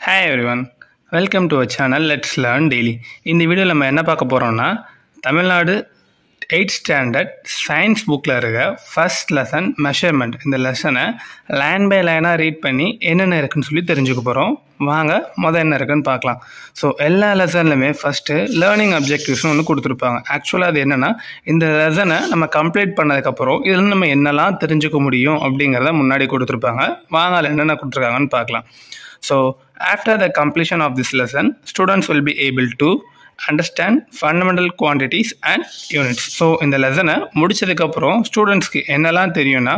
Hi everyone welcome to a channel let's learn daily இந்த வீடியோவில் நம்ம என்ன பார்க்க போகிறோம்னா தமிழ்நாடு எயிட் ஸ்டாண்டர்ட் சயின்ஸ் புக்கில் இருக்க ஃபர்ஸ்ட் லெசன் மெஷர்மெண்ட் இந்த லெசனை லைன் பை லைனாக ரீட் பண்ணி என்னென்ன இருக்குன்னு சொல்லி தெரிஞ்சுக்க போகிறோம் வாங்க மொதல் என்ன இருக்குன்னு பார்க்கலாம் ஸோ எல்லா லெசன்லையுமே ஃபஸ்ட்டு லேர்னிங் அப்ஜெக்டிவ்ஸ்னு ஒன்று கொடுத்துருப்பாங்க ஆக்சுவலாக அது என்னென்னா இந்த லெசனை நம்ம கம்ப்ளீட் பண்ணதுக்கப்புறம் இதில் நம்ம என்னெல்லாம் தெரிஞ்சுக்க முடியும் அப்படிங்கிறத முன்னாடி கொடுத்துருப்பாங்க வாங்க அதில் என்னென்ன கொடுத்துருக்காங்கன்னு பார்க்கலாம் So, after the completion of this lesson, students will be able to understand fundamental quantities and units. So இந்த லெசனை முடிச்சதுக்கப்புறம் ஸ்டூடெண்ட்ஸ்க்கு என்னெல்லாம் தெரியும்னா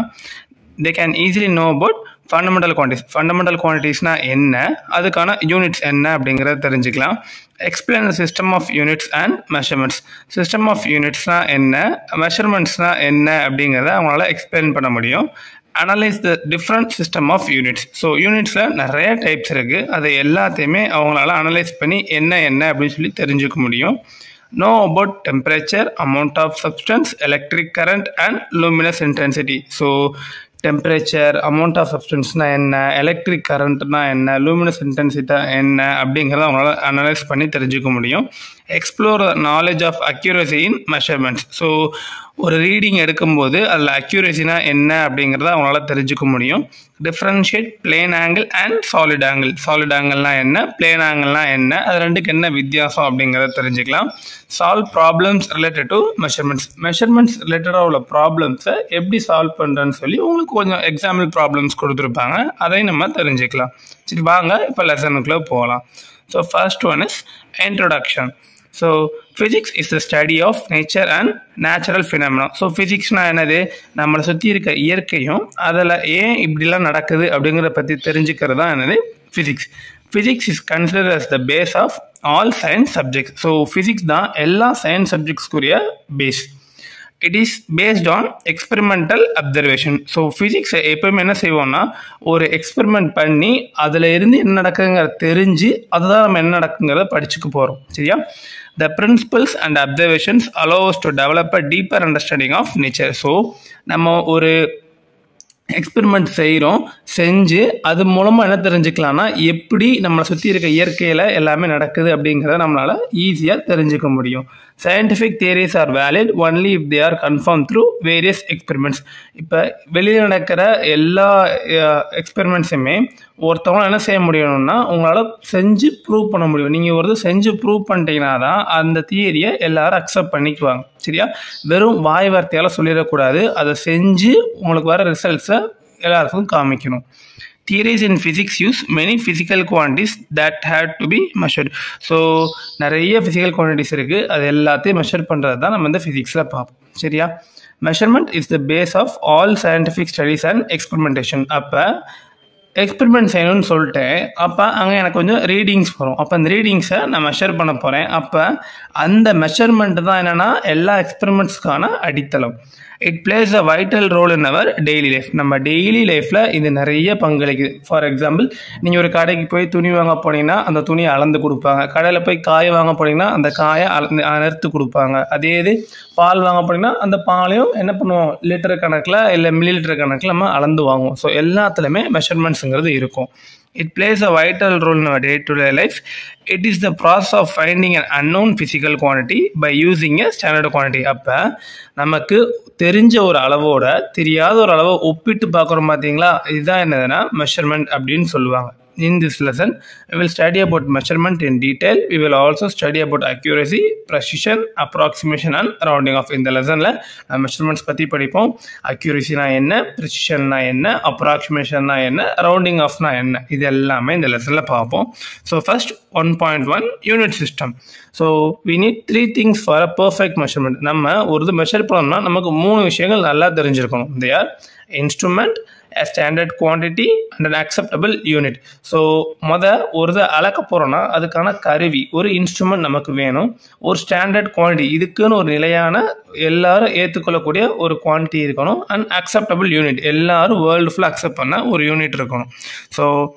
they can easily know about fundamental quantities fundamental குவான்டிட்டிஸ்னால் என்ன அதுக்கான யூனிட்ஸ் என்ன அப்படிங்கிறத தெரிஞ்சுக்கலாம் explain the system of units and measurements system of யூனிட்ஸ்னால் என்ன மெஷர்மெண்ட்ஸ்னால் என்ன அப்படிங்கிறத அவங்களால எக்ஸ்பிளைன் பண்ண முடியும் analyse the different system of units so யூனிட்ஸில் நிறைய டைப்ஸ் இருக்குது அதை எல்லாத்தையுமே அவங்களால அனலைஸ் பண்ணி என்ன என்ன அப்படின்னு சொல்லி தெரிஞ்சுக்க முடியும் know about temperature amount of substance electric current and luminous intensity so temperature amount of சப்ஸ்டன்ஸ்னால் என்ன எலக்ட்ரிக் கரண்ட்னா என்ன லூமினஸ் இன்டென்சிட்டா என்ன அப்படிங்கிறத அவங்களால அனலைஸ் பண்ணி தெரிஞ்சுக்க முடியும் explore knowledge of accuracy in measurements so ஒரு ரீடிங் எடுக்கும்போது அதில் அக்யூரேசினா என்ன அப்படிங்கிறத அவங்களால தெரிஞ்சுக்க முடியும் differentiate plane angle and solid angle solid ஆங்கிள்னா என்ன பிளேன் ஆங்கிள்னா என்ன அது ரெண்டுக்கு என்ன வித்தியாசம் அப்படிங்கிறத தெரிஞ்சுக்கலாம் solve problems related to measurements measurements ரிலேட்டடாக உள்ள ப்ராப்ளம்ஸை எப்படி சால்வ் பண்ணுறேன்னு சொல்லி உங்களுக்கு கொஞ்சம் எக்ஸாம்பிள் ப்ராப்ளம்ஸ் கொடுத்துருப்பாங்க அதையும் நம்ம தெரிஞ்சுக்கலாம் சரி வாங்க இப்போ லெசனுக்குள்ளே போகலாம் so first one is introduction so physics is the study of nature and natural phenomena so ஃபிசிக்ஸ்னால் என்னது நம்மளை சுற்றி இருக்க இயற்கையும் அதில் ஏன் இப்படிலாம் நடக்குது அப்படிங்கிறத பற்றி தெரிஞ்சுக்கிறது தான் என்னது physics physics is consider as the base of all science subjects so physics தான் எல்லா சயின்ஸ் சப்ஜெக்ட்ஸ்க்குரிய base it is based on experimental observation so ஃபிசிக்ஸை எப்போயுமே என்ன செய்வோம்னா ஒரு எக்ஸ்பெரிமெண்ட் பண்ணி அதில் இருந்து என்ன நடக்குங்கிறத தெரிஞ்சு அதுதான் நம்ம என்ன நடக்குங்கிறத படிச்சுக்க போகிறோம் சரியா the principles and observations allows to develop a deeper understanding of nature so நம்ம ஒரு எக்ஸ்பெரிமெண்ட் செய்கிறோம் செஞ்சு அது மூலமாக என்ன தெரிஞ்சுக்கலாம்னா எப்படி நம்மளை சுற்றி இருக்க இயற்கையில் எல்லாமே நடக்குது அப்படிங்கிறத நம்மளால் ஈஸியாக தெரிஞ்சுக்க முடியும் scientific theories are valid only if they are confirm through various experiments இப்போ வெளியில் நடக்கிற எல்லா எக்ஸ்பெரிமெண்ட்ஸுமே ஒருத்தவங்க என்ன செய்ய முடியணும்னா உங்களால் செஞ்சு ப்ரூவ் பண்ண முடியும் நீங்கள் ஒரு செஞ்சு ப்ரூவ் பண்ணிட்டீங்கன்னா தான் அந்த தியரியை எல்லாரும் அக்செப்ட் பண்ணிக்குவாங்க சரியா வெறும் வாய் வார்த்தையால் சொல்லிடக்கூடாது அதை செஞ்சு உங்களுக்கு வர ரிசல்ட்ஸை எல்லாருக்கும் காமிக்கணும் theories in physics use many physical quantities that had to be measured so நிறைய ஃபிசிக்கல் குவான்டிட்டிஸ் இருக்குது அது எல்லாத்தையும் மெஷர் பண்ணுறது தான் நம்ம இந்த ஃபிசிக்ஸில் பார்ப்போம் சரியா measurement is the base of all scientific studies and experimentation அப்போ எக்ஸ்பெரிமெண்ட் செய்யணும்னு சொல்லிட்டேன் அப்போ அங்கே எனக்கு கொஞ்சம் ரீடிங்ஸ் வரும் அப்போ அந்த ரீடிங்ஸை நான் மெஷர் பண்ண போகிறேன் அப்போ அந்த மெஷர்மெண்ட் தான் என்னென்னா எல்லா எக்ஸ்பெரிமெண்ட்ஸ்க்கான அடித்தளம் it plays a vital role in our daily life நம்ம டெய்லி லைஃப்பில் இது நிறைய பங்களிக்குது ஃபார் எக்ஸாம்பிள் நீங்கள் ஒரு கடைக்கு போய் துணி வாங்க போனீங்கன்னா அந்த துணியை அளந்து கொடுப்பாங்க கடையில் போய் காய் வாங்க போனீங்கன்னா அந்த காயை அளந்து அறுத்து கொடுப்பாங்க அதே இது பால் வாங்க போனீங்கன்னா அந்த பாலையும் என்ன பண்ணுவோம் லிட்டர் கணக்கில் இல்லை மில்லி லிட்டர் கணக்கில் நம்ம அளந்து வாங்குவோம் ஸோ எல்லாத்துலேயுமே மெஷர்மெண்ட்ஸுங்கிறது இருக்கும் it plays a vital role in day to day life it is the process of finding an unknown physical quantity by using a standard quantity அப்போ நமக்கு தெரிஞ்ச ஒரு அளவோட தெரியாத ஒரு அளவை ஒப்பிட்டு பார்க்குறோம் பார்த்தீங்களா இதுதான் என்னதுன்னா மெஷர்மெண்ட் அப்படின்னு சொல்லுவாங்க in this lesson we will study about measurement in detail we will also study about accuracy precision approximation and rounding off இந்த லெசனில் மெஷர்மெண்ட்ஸ் பற்றி படிப்போம் அக்யூரசினா என்ன ப்ரிசிஷன்னா என்ன அப்ராக்சிமேஷன்னா என்ன ரவுண்டிங் ஆஃப்னா என்ன இது எல்லாமே இந்த லெசனில் பார்ப்போம் so first one point one unit system so we need three things for a perfect measurement நம்ம ஒரு இது மெஷர் பண்ணோம்னா நமக்கு மூணு விஷயங்கள் நல்லா தெரிஞ்சிருக்கணும் they are instrument a standard quantity and an acceptable unit so மொதல் ஒரு இதை அளக்க போகிறோன்னா அதுக்கான கருவி ஒரு இன்ஸ்ட்ருமெண்ட் நமக்கு வேணும் ஒரு ஸ்டாண்டர்ட் குவான்டிட்டி இதுக்குன்னு ஒரு நிலையான எல்லாரும் ஏற்றுக்கொள்ளக்கூடிய ஒரு குவான்டிட்டி இருக்கணும் அண்ட் அக்செப்டபிள் யூனிட் எல்லாரும் வேர்ல்டு ஃபுல்லாக அக்செப்ட் பண்ண ஒரு யூனிட் இருக்கணும் so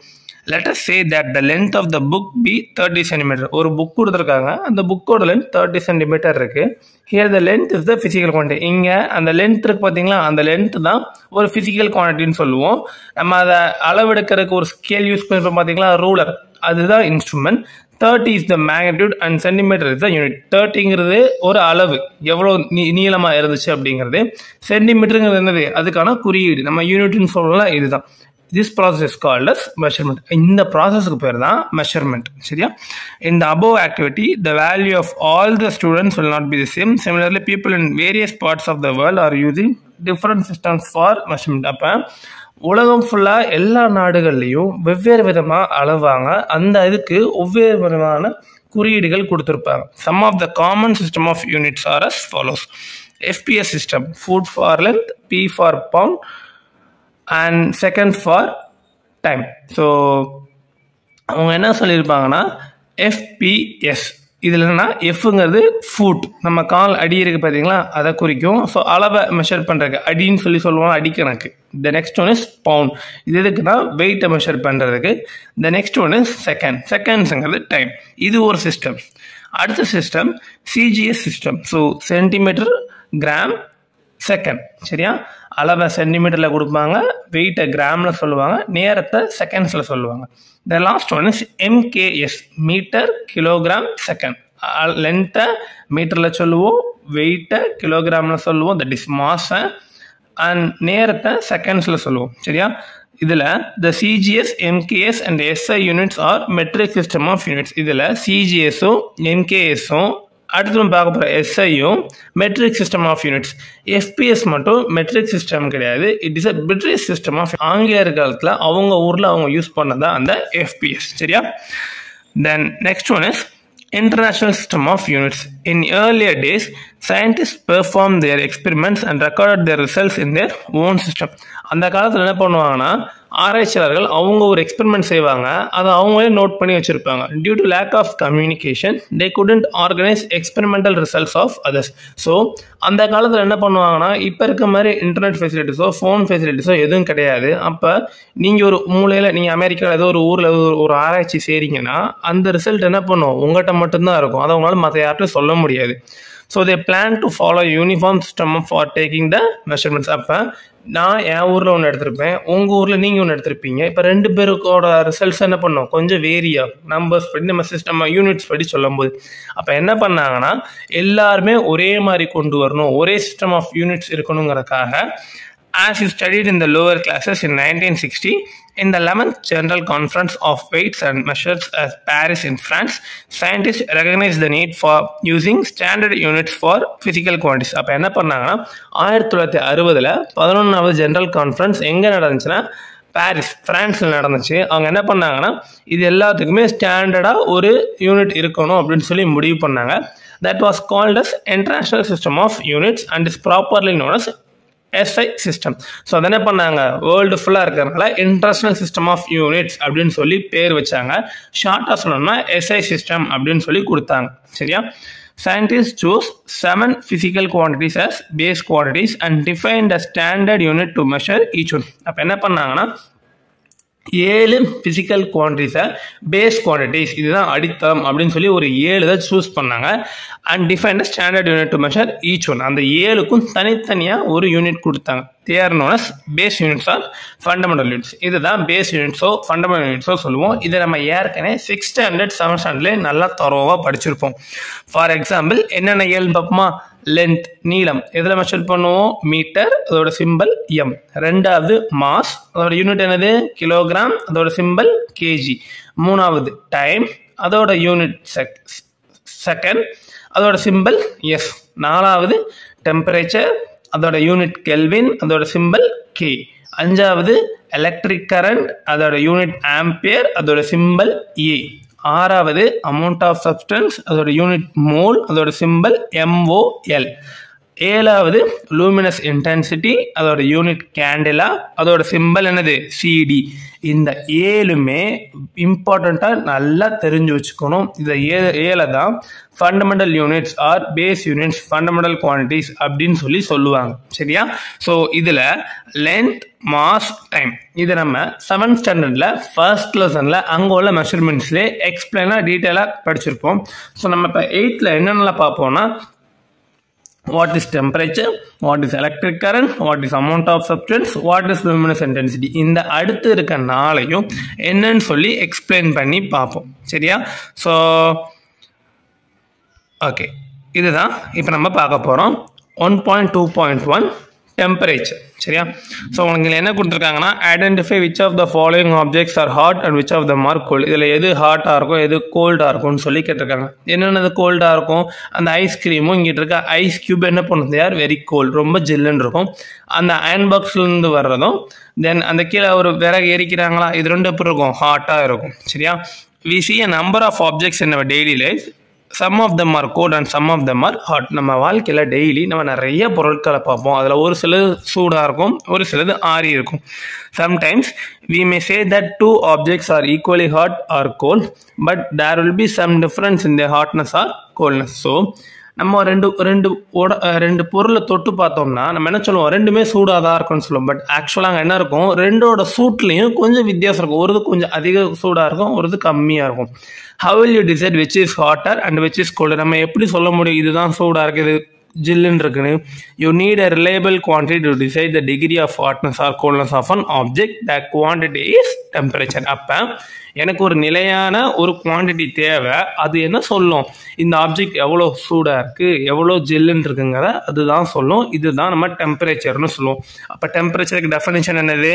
let us say that the length of the book be 30 centimeter ஒரு புக் கொடுத்துருக்காங்க அந்த புக்கோட லென்த் தேர்ட்டி சென்டிமீட்டர் இருக்கு here the length is the physical quantity இங்கே அந்த லென்த் இருக்கு பார்த்தீங்களா அந்த லென்த் தான் ஒரு ஃபிசிக்கல் குவான்டிட்டின்னு சொல்லுவோம் நம்ம அதை அளவெடுக்கிறதுக்கு ஒரு ஸ்கேல் யூஸ் பண்ணிருப்போம் பார்த்தீங்களா ரூலர் அதுதான் instrument thirty is the magnitude and centimetre is the unit தேர்ட்டிங்கிறது ஒரு அளவு எவ்வளோ நீ நீளமாக இருந்துச்சு அப்படிங்கிறது சென்டிமீட்டருங்கிறது என்னது அதுக்கான குறியீடு நம்ம யூனிட்னு சொல்லலாம் இதுதான் this process called as measurement இந்த ப்ராசஸ்க்கு பேர் தான் மெஷர்மெண்ட் சரியா இந்த above activity the value of all the students will not be the same similarly people in various parts of the world are using different systems for measurement அப்போ உலகம் ஃபுல்லாக எல்லா நாடுகள்லையும் வெவ்வேறு விதமாக அளவாங்க அந்த இதுக்கு ஒவ்வேறு விதமான குறியீடுகள் கொடுத்துருப்பாங்க some of the common system of units are as follows FPS system foot for length P for pound and second for time so அவங்க என்ன சொல்லியிருப்பாங்கன்னா எஃபிஎஸ் இதில் என்னன்னா எஃப்ங்கிறது ஃபுட் நம்ம கால் அடி இருக்கு பார்த்தீங்களா அதை குறிக்கும் ஸோ அளவை மெஷர் பண்ணுறதுக்கு அடின்னு சொல்லி சொல்லுவோம் அடி கணக்கு the next one is pound இது எதுக்குன்னா வெயிட்டை மெஷர் பண்ணுறதுக்கு the next one is second செகண்ட்ஸுங்கிறது டைம் இது ஒரு சிஸ்டம் அடுத்த system CGS system so centimetre gram second சரியா அளவை சென்டிமீட்டரில் கொடுப்பாங்க வெயிட்டை கிராமில் சொல்லுவாங்க நேரத்தை செகண்ட்ஸில் சொல்லுவாங்க the last one is MKS metre kilogram second லென்த்தை மீட்டரில் சொல்லுவோம் வெயிட்டை கிலோகிராமில் சொல்லுவோம் தட் இஸ் மாஸை அண்ட் நேரத்தை செகண்ட்ஸில் சொல்லுவோம் சரியா இதில் the CGS MKS and SI units are metric system of units இதில் சிஜிஎஸும் எம்கேஎஸும் அடுத்து நம்ம பார்க்க போகிற எஸ்ஐயும் metric system of units FPS மட்டும் மெட்ரிக் சிஸ்டம் கிடையாது இட் இஸ் அ பிட்ரிக் சிஸ்டம் ஆஃப் ஆங்கிலேயர் காலத்தில் அவங்க ஊரில் அவங்க யூஸ் பண்ணதான் அந்த எஃபிஎஸ் சரியா then next one is international system of units. In earlier days, scientists performed their experiments and recorded their results in their own system. அந்த காலத்தில் என்ன பண்ணுவாங்கன்னா ஆராய்ச்சியாளர்கள் அவங்க ஒரு எக்ஸ்பெரிமெண்ட் செய்வாங்க அதை அவங்களே நோட் பண்ணி வச்சுருப்பாங்க due to lack of communication they couldn't organise experimental results of others so அந்த காலத்தில் என்ன பண்ணுவாங்கன்னா இப்போ இருக்க மாதிரி இன்டர்நெட் ஃபெசிலிட்டிஸோ ஃபோன் ஃபெசிலிட்டிஸோ எதுவும் கிடையாது அப்போ நீங்கள் ஒரு மூலையில் நீங்கள் அமெரிக்காவில் ஏதோ ஒரு ஊரில் ஒரு ஆராய்ச்சி செய்கிறீங்கன்னா அந்த ரிசல்ட் என்ன பண்ணும் உங்கள்கிட்ட மட்டும்தான் இருக்கும் அதை உங்களால் மற்ற யார்கிட்டையும் சொல்ல முடியாது so they plan to follow uniform system for taking the measurements அப்போ நான் என் ஊரில் ஒன்று எடுத்திருப்பேன் உங்கள் ஊரில் நீங்கள் ஒன்று எடுத்திருப்பீங்க இப்போ ரெண்டு பேருக்கோட ரிசல்ட்ஸ் என்ன பண்ணோம் கொஞ்சம் வேரியா நம்பர்ஸ் படி நம்ம சிஸ்டம் யூனிட்ஸ் படி சொல்லும்போது அப்போ என்ன பண்ணாங்கன்னா எல்லாருமே ஒரே மாதிரி கொண்டு வரணும் ஒரே சிஸ்டம் ஆஃப் யூனிட்ஸ் இருக்கணுங்கிறதுக்காக as he studied in the lower classes in 1960 in the 11th general conference of weights and measures at paris in france scientists recognized the need for using standard units for physical quantities அப்போ என்ன பண்ணாங்கன்னா ஆயிரத்தி தொள்ளாயிரத்தி அறுபதில் பதினொன்றாவது general conference எங்கே நடந்துச்சுன்னா Paris ஃப்ரான்ஸில் நடந்துச்சு அவங்க என்ன பண்ணாங்கன்னா இது எல்லாத்துக்குமே ஸ்டாண்டர்டாக ஒரு யூனிட் இருக்கணும் அப்படின்னு சொல்லி முடிவு பண்ணாங்க that was called as international system of units and is properly known as SI system so அதை என்ன பண்ணாங்க வேர்ல்டு ஃபுல்லாக இருக்கிறதுனால இன்டர்நேஷனல் சிஸ்டம் ஆஃப் யூனிட்ஸ் அப்படின்னு சொல்லி பேர் வச்சாங்க ஷார்ட்டாக சொல்லணும்னா எஸ்ஐ சிஸ்டம் அப்படின்னு சொல்லி கொடுத்தாங்க சரியா Scientists chose seven physical quantities as base quantities and defined a standard unit to measure each one. அப்போ என்ன பண்ணாங்கன்னா ஏழு ஃபிசிக்கல் குவான்டிட்டிஸை பேஸ் குவான்டிட்டிஸ் இதுதான் அடித்தளம் அப்படின்னு சொல்லி ஒரு ஏழு இதை சூஸ் பண்ணாங்க and define standard unit to measure each one அந்த ஏழுக்கும் தனித்தனியாக ஒரு யூனிட் கொடுத்தாங்க they're known as base units are fundamental units இதுதான் பேஸ் யூனிட்ஸோ ஃபண்டமெண்டல் யூனிட்ஸோ சொல்லுவோம் இதை நம்ம ஏற்கனவே சிக்ஸ் ஸ்டாண்டர்ட் செவன் ஸ்டாண்டர்ட்லேயே நல்லா தரோவாக படிச்சிருப்போம் ஃபார் எக்ஸாம்பிள் என்னென்ன ஏழு பார்ப்போமா லென்த் நீளம் எதில் மெஷர் பண்ணுவோம் மீட்டர் அதோட சிம்பிள் எம் ரெண்டாவது மாஸ் அதோட யூனிட் என்னது கிலோகிராம் அதோட சிம்பிள் கேஜி மூணாவது டைம் அதோட யூனிட் செக் செகண்ட் அதோட சிம்பிள் எஸ் நாலாவது டெம்பரேச்சர் அதோட யூனிட் கெல்வின் அதோட சிம்பிள் கே அஞ்சாவது எலக்ட்ரிக் கரண்ட் அதோட யூனிட் ஆம்பியர் அதோட சிம்பிள் ஏ ஆறாவது அமௌண்ட் ஆஃப் சப்ஸ்டன்ஸ் அதோட யூனிட் மோல் அதோட சிம்பிள் எம்ஓஎல் ஏழாவது லூமினஸ் இன்டென்சிட்டி அதோட யூனிட் கேண்டிலா அதோட சிம்பிள் என்னது சிடி இந்த ஏழுமே இம்பார்ட்டண்ட்டாக நல்லா தெரிஞ்சு வச்சுக்கணும் இந்த ஏ ஏழை தான் fundamental units are base units fundamental quantities அப்படின்னு சொல்லி சொல்லுவாங்க சரியா ஸோ இதில் லென்த் மாஸ் டைம் இது நம்ம செவன்த் ஸ்டாண்டர்டில் ஃபர்ஸ்ட் லெசனில் அங்கே உள்ள மெஷர்மெண்ட்ஸ்லேயே எக்ஸ்பிளைனாக டீட்டெயிலாக படிச்சிருப்போம் ஸோ நம்ம இப்போ எயித்தில் என்னென்னலாம் பார்ப்போம்னா what is temperature what is electric current what is amount of substance what is luminous intensity இந்த அடுத்து இருக்க நாளையும் என்னன்னு சொல்லி எக்ஸ்பிளைன் பண்ணி பார்ப்போம் சரியா ஸோ ஓகே இதுதான் இப்போ நம்ம பார்க்க போகிறோம் one point two point one temperature சரியா ஸோ உங்களுக்கு என்ன கொடுத்துருக்காங்கன்னா identify which of the following objects are hot and which of the மார் கோல்டு இதில் எது ஹாட்டாக இருக்கும் எது கோல்டாக இருக்கும்னு சொல்லி கேட்டிருக்காங்க என்னென்னது கோல்டாக இருக்கும் அந்த ஐஸ்கிரீமும் இங்கிட்ட இருக்க ஐஸ் கியூப் என்ன பண்ணுறது யார் வெரி கோல்டு ரொம்ப ஜில்லுன்னு இருக்கும் அந்த அயன் பாக்ஸ்லேருந்து வர்றதும் தென் அந்த கீழே ஒரு விறகு எரிக்கிறாங்களா இது ரெண்டு எப்படி இருக்கும் ஹாட்டாக இருக்கும் சரியா we see a number of objects in daily life some of them are cold and some of them are hot நம்ம வாழ்க்கையில் டெய்லி நம்ம நிறைய பொருட்களை பார்ப்போம் அதில் ஒரு சிலது சூடாக இருக்கும் ஒரு சிலது ஆறி இருக்கும் sometimes we may say that two objects are equally hot or cold but there will be some difference in the hotness or coldness so நம்ம ரெண்டு ரெண்டு உட ரெண்டு பொருளை தொட்டு பார்த்தோம்னா நம்ம என்ன சொல்லுவோம் ரெண்டுமே சூடாக தான் இருக்கும்னு சொல்லுவோம் பட் ஆக்சுவலாக அங்கே என்ன இருக்கும் ரெண்டோட சூட்லேயும் கொஞ்சம் வித்தியாசம் இருக்கும் ஒரு கொஞ்சம் அதிக சூடாக இருக்கும் ஒரு கம்மியாக இருக்கும் how will you decide which is hotter and which is cold நம்ம எப்படி சொல்ல முடியும் இதுதான் சூடாக இருக்குது ஜில்லுன்னு இருக்குன்னு you need a reliable quantity to decide the degree of hotness or coldness of an object the quantity is temperature அப்போ எனக்கு ஒரு நிலையான ஒரு குவான்டிட்டி தேவை அது என்ன சொல்லும் இந்த ஆப்ஜெக்ட் எவ்வளோ சூடாக இருக்குது எவ்வளோ ஜில்லுன்னு இருக்குங்கிறத அதுதான் சொல்லும் இதுதான் நம்ம டெம்பரேச்சர்னு சொல்லுவோம் அப்போ டெம்பரேச்சருக்கு டெஃபினேஷன் என்னது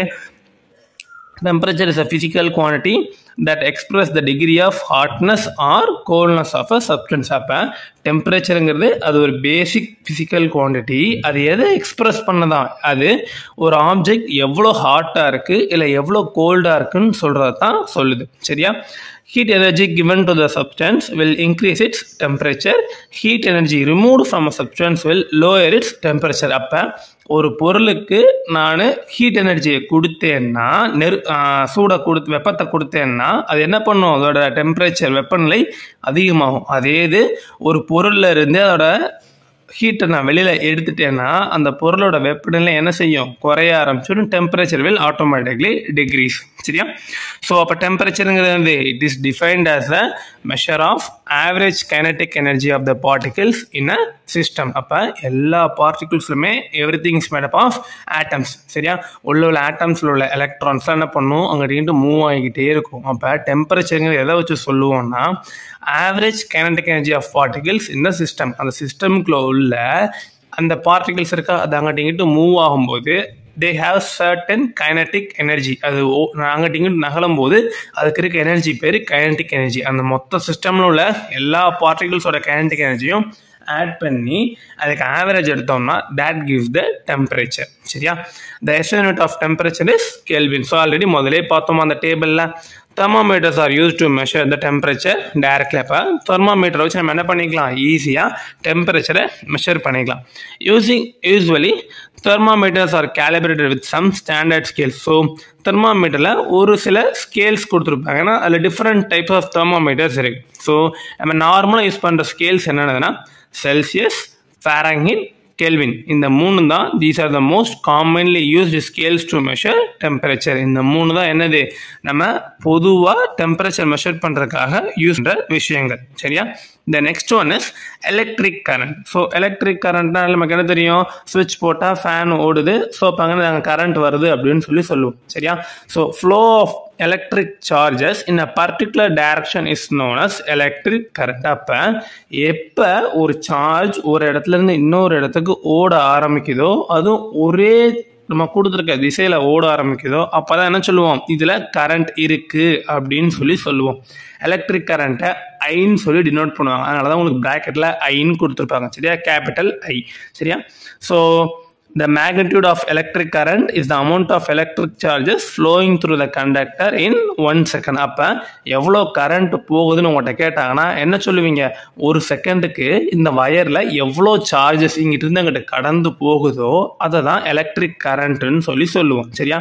temperature is a physical quantity that express the degree of hotness or coldness of a substance அப்போ டெம்பரேச்சருங்கிறது அது ஒரு பேசிக் ஃபிசிக்கல் குவான்டிட்டி அது எதை எக்ஸ்ப்ரெஸ் பண்ணதான் அது ஒரு ஆப்ஜெக்ட் எவ்வளோ ஹாட்டாக இருக்குது இல்லை எவ்வளோ கோல்டாக இருக்குன்னு சொல்கிறது தான் சொல்லுது சரியா heat energy given to the substance will increase its temperature heat energy removed from a substance will lower its temperature அப்போ ஒரு பொருளுக்கு நான் ஹீட் எனர்ஜியை கொடுத்தேன்னா நெரு சூடை கொடுத்து வெப்பத்தை கொடுத்தேன்னா அது என்ன பண்ணும் அதோட டெம்பரேச்சர் வெப்பநிலை அதிகமாகும் அதே இது ஒரு பொருளில் இருந்து அதோட ஹீட்டை நான் வெளியில் எடுத்துட்டேன்னா அந்த பொருளோட வெப்பநிலை என்ன செய்யும் குறைய ஆரம்பிச்சிடும் டெம்பரேச்சர் வில் ஆட்டோமேட்டிக்லி டிகிரீஸ் சரியா ஸோ அப்போ டெம்பரேச்சருங்கிறது வந்து it is defined as a measure of average kinetic energy of the particles in a system அப்போ எல்லா பார்ட்டிகிள்ஸ்லுமே everything is made up of atoms சரியா உள்ள உள்ள ஆட்டம்ஸில் உள்ள எலக்ட்ரான்ஸ்லாம் என்ன பண்ணும் அங்கிட்டு மூவ் ஆகிக்கிட்டே இருக்கும் அப்போ டெம்பரேச்சருங்கிறது எதை வச்சு சொல்லுவோம்னா average kinetic energy of particles இந்த சிஸ்டம் அந்த சிஸ்டம்குள்ளே உள்ள அந்த பார்ட்டிகிள்ஸ் இருக்கா அது அங்கிட்ட இங்கிட்டு மூவ் ஆகும்போது they have certain kinetic energy அது அங்கிட்ட இங்கிட்டு நகலும் போது அதுக்கு இருக்க எனர்ஜி பேர் கைனட்டிக் எனர்ஜி அந்த மொத்த சிஸ்டமில் உள்ள எல்லா பார்ட்டிகிள்ஸோட கைனட்டிக் எனர்ஜியும் ஆட் பண்ணி அதுக்கு ஆவரேஜ் எடுத்தோம்னா தேட் கிவ்ஸ் த டெம்பரேச்சர் சரியா the S unit of temperature is kelvin so already முதலே பார்த்தோம் அந்த டேபிளில் thermometers are use to measure the temperature directly அப்போ தெர்மாமீட்டரை வச்சு நம்ம என்ன பண்ணிக்கலாம் ஈஸியாக டெம்பரேச்சரை மெஷர் பண்ணிக்கலாம் using usually thermometers are calibrated with some standard scales so தெர்மாமீட்டரில் ஒரு சில ஸ்கேல்ஸ் கொடுத்துருப்பாங்க ஏன்னா அதில் டிஃப்ரெண்ட் டைப்ஸ் ஆஃப் தெர்மாமீட்டர்ஸ் இருக்குது ஸோ நம்ம நார்மலாக யூஸ் பண்ணுற ஸ்கேல்ஸ் என்னென்னதுன்னா செல்சியஸ் ஃபேரங்கிட் கெல்வின் இந்த மூணு தான் these are the most commonly used scales to measure temperature இந்த மூணு தான் என்னது நம்ம பொதுவாக டெம்பரேச்சர் மெஷர் பண்ணுறதுக்காக யூஸ் பண்ணுற விஷயங்கள் சரியா the next one is electric current so electric கரண்ட்னா நமக்கு என்ன தெரியும் சுவிட்ச் போட்டால் ஃபேன் ஓடுது ஸோ அப்போ அங்கே நாங்கள் கரண்ட் வருது அப்படின்னு சொல்லி சொல்லுவோம் சரியா so flow of electric charges in a particular direction is known as electric current அப்போ எப்போ ஒரு சார்ஜ் ஒரு இடத்துல இருந்து இன்னொரு இடத்துக்கு ஓட ஆரம்பிக்குதோ அதுவும் ஒரே நம்ம கொடுத்துருக்க திசையில் ஓட ஆரம்பிக்குதோ அப்போ தான் என்ன சொல்லுவோம் இதில் கரண்ட் இருக்குது அப்படின்னு சொல்லி சொல்லுவோம் எலக்ட்ரிக் கரண்ட்டை ஐன்னு சொல்லி டினோட் பண்ணுவாங்க அதனால தான் உங்களுக்கு ப்ராக்கெட்டில் ஐன்னு கொடுத்துருப்பாங்க சரியா கேபிட்டல் ஐ சரியா so the magnitude of electric current is the amount of electric charges flowing through the conductor in one second அப்போ எவ்வளோ கரண்ட் போகுதுன்னு உங்கள்கிட்ட கேட்டாங்கன்னா என்ன சொல்லுவீங்க ஒரு செகண்டுக்கு இந்த வயரில் எவ்வளோ சார்ஜஸ் இங்கிட்ட இருந்து அங்கிட்ட கடந்து போகுதோ அதை தான் எலக்ட்ரிக் கரண்ட்டுன்னு சொல்லி சொல்லுவோம் சரியா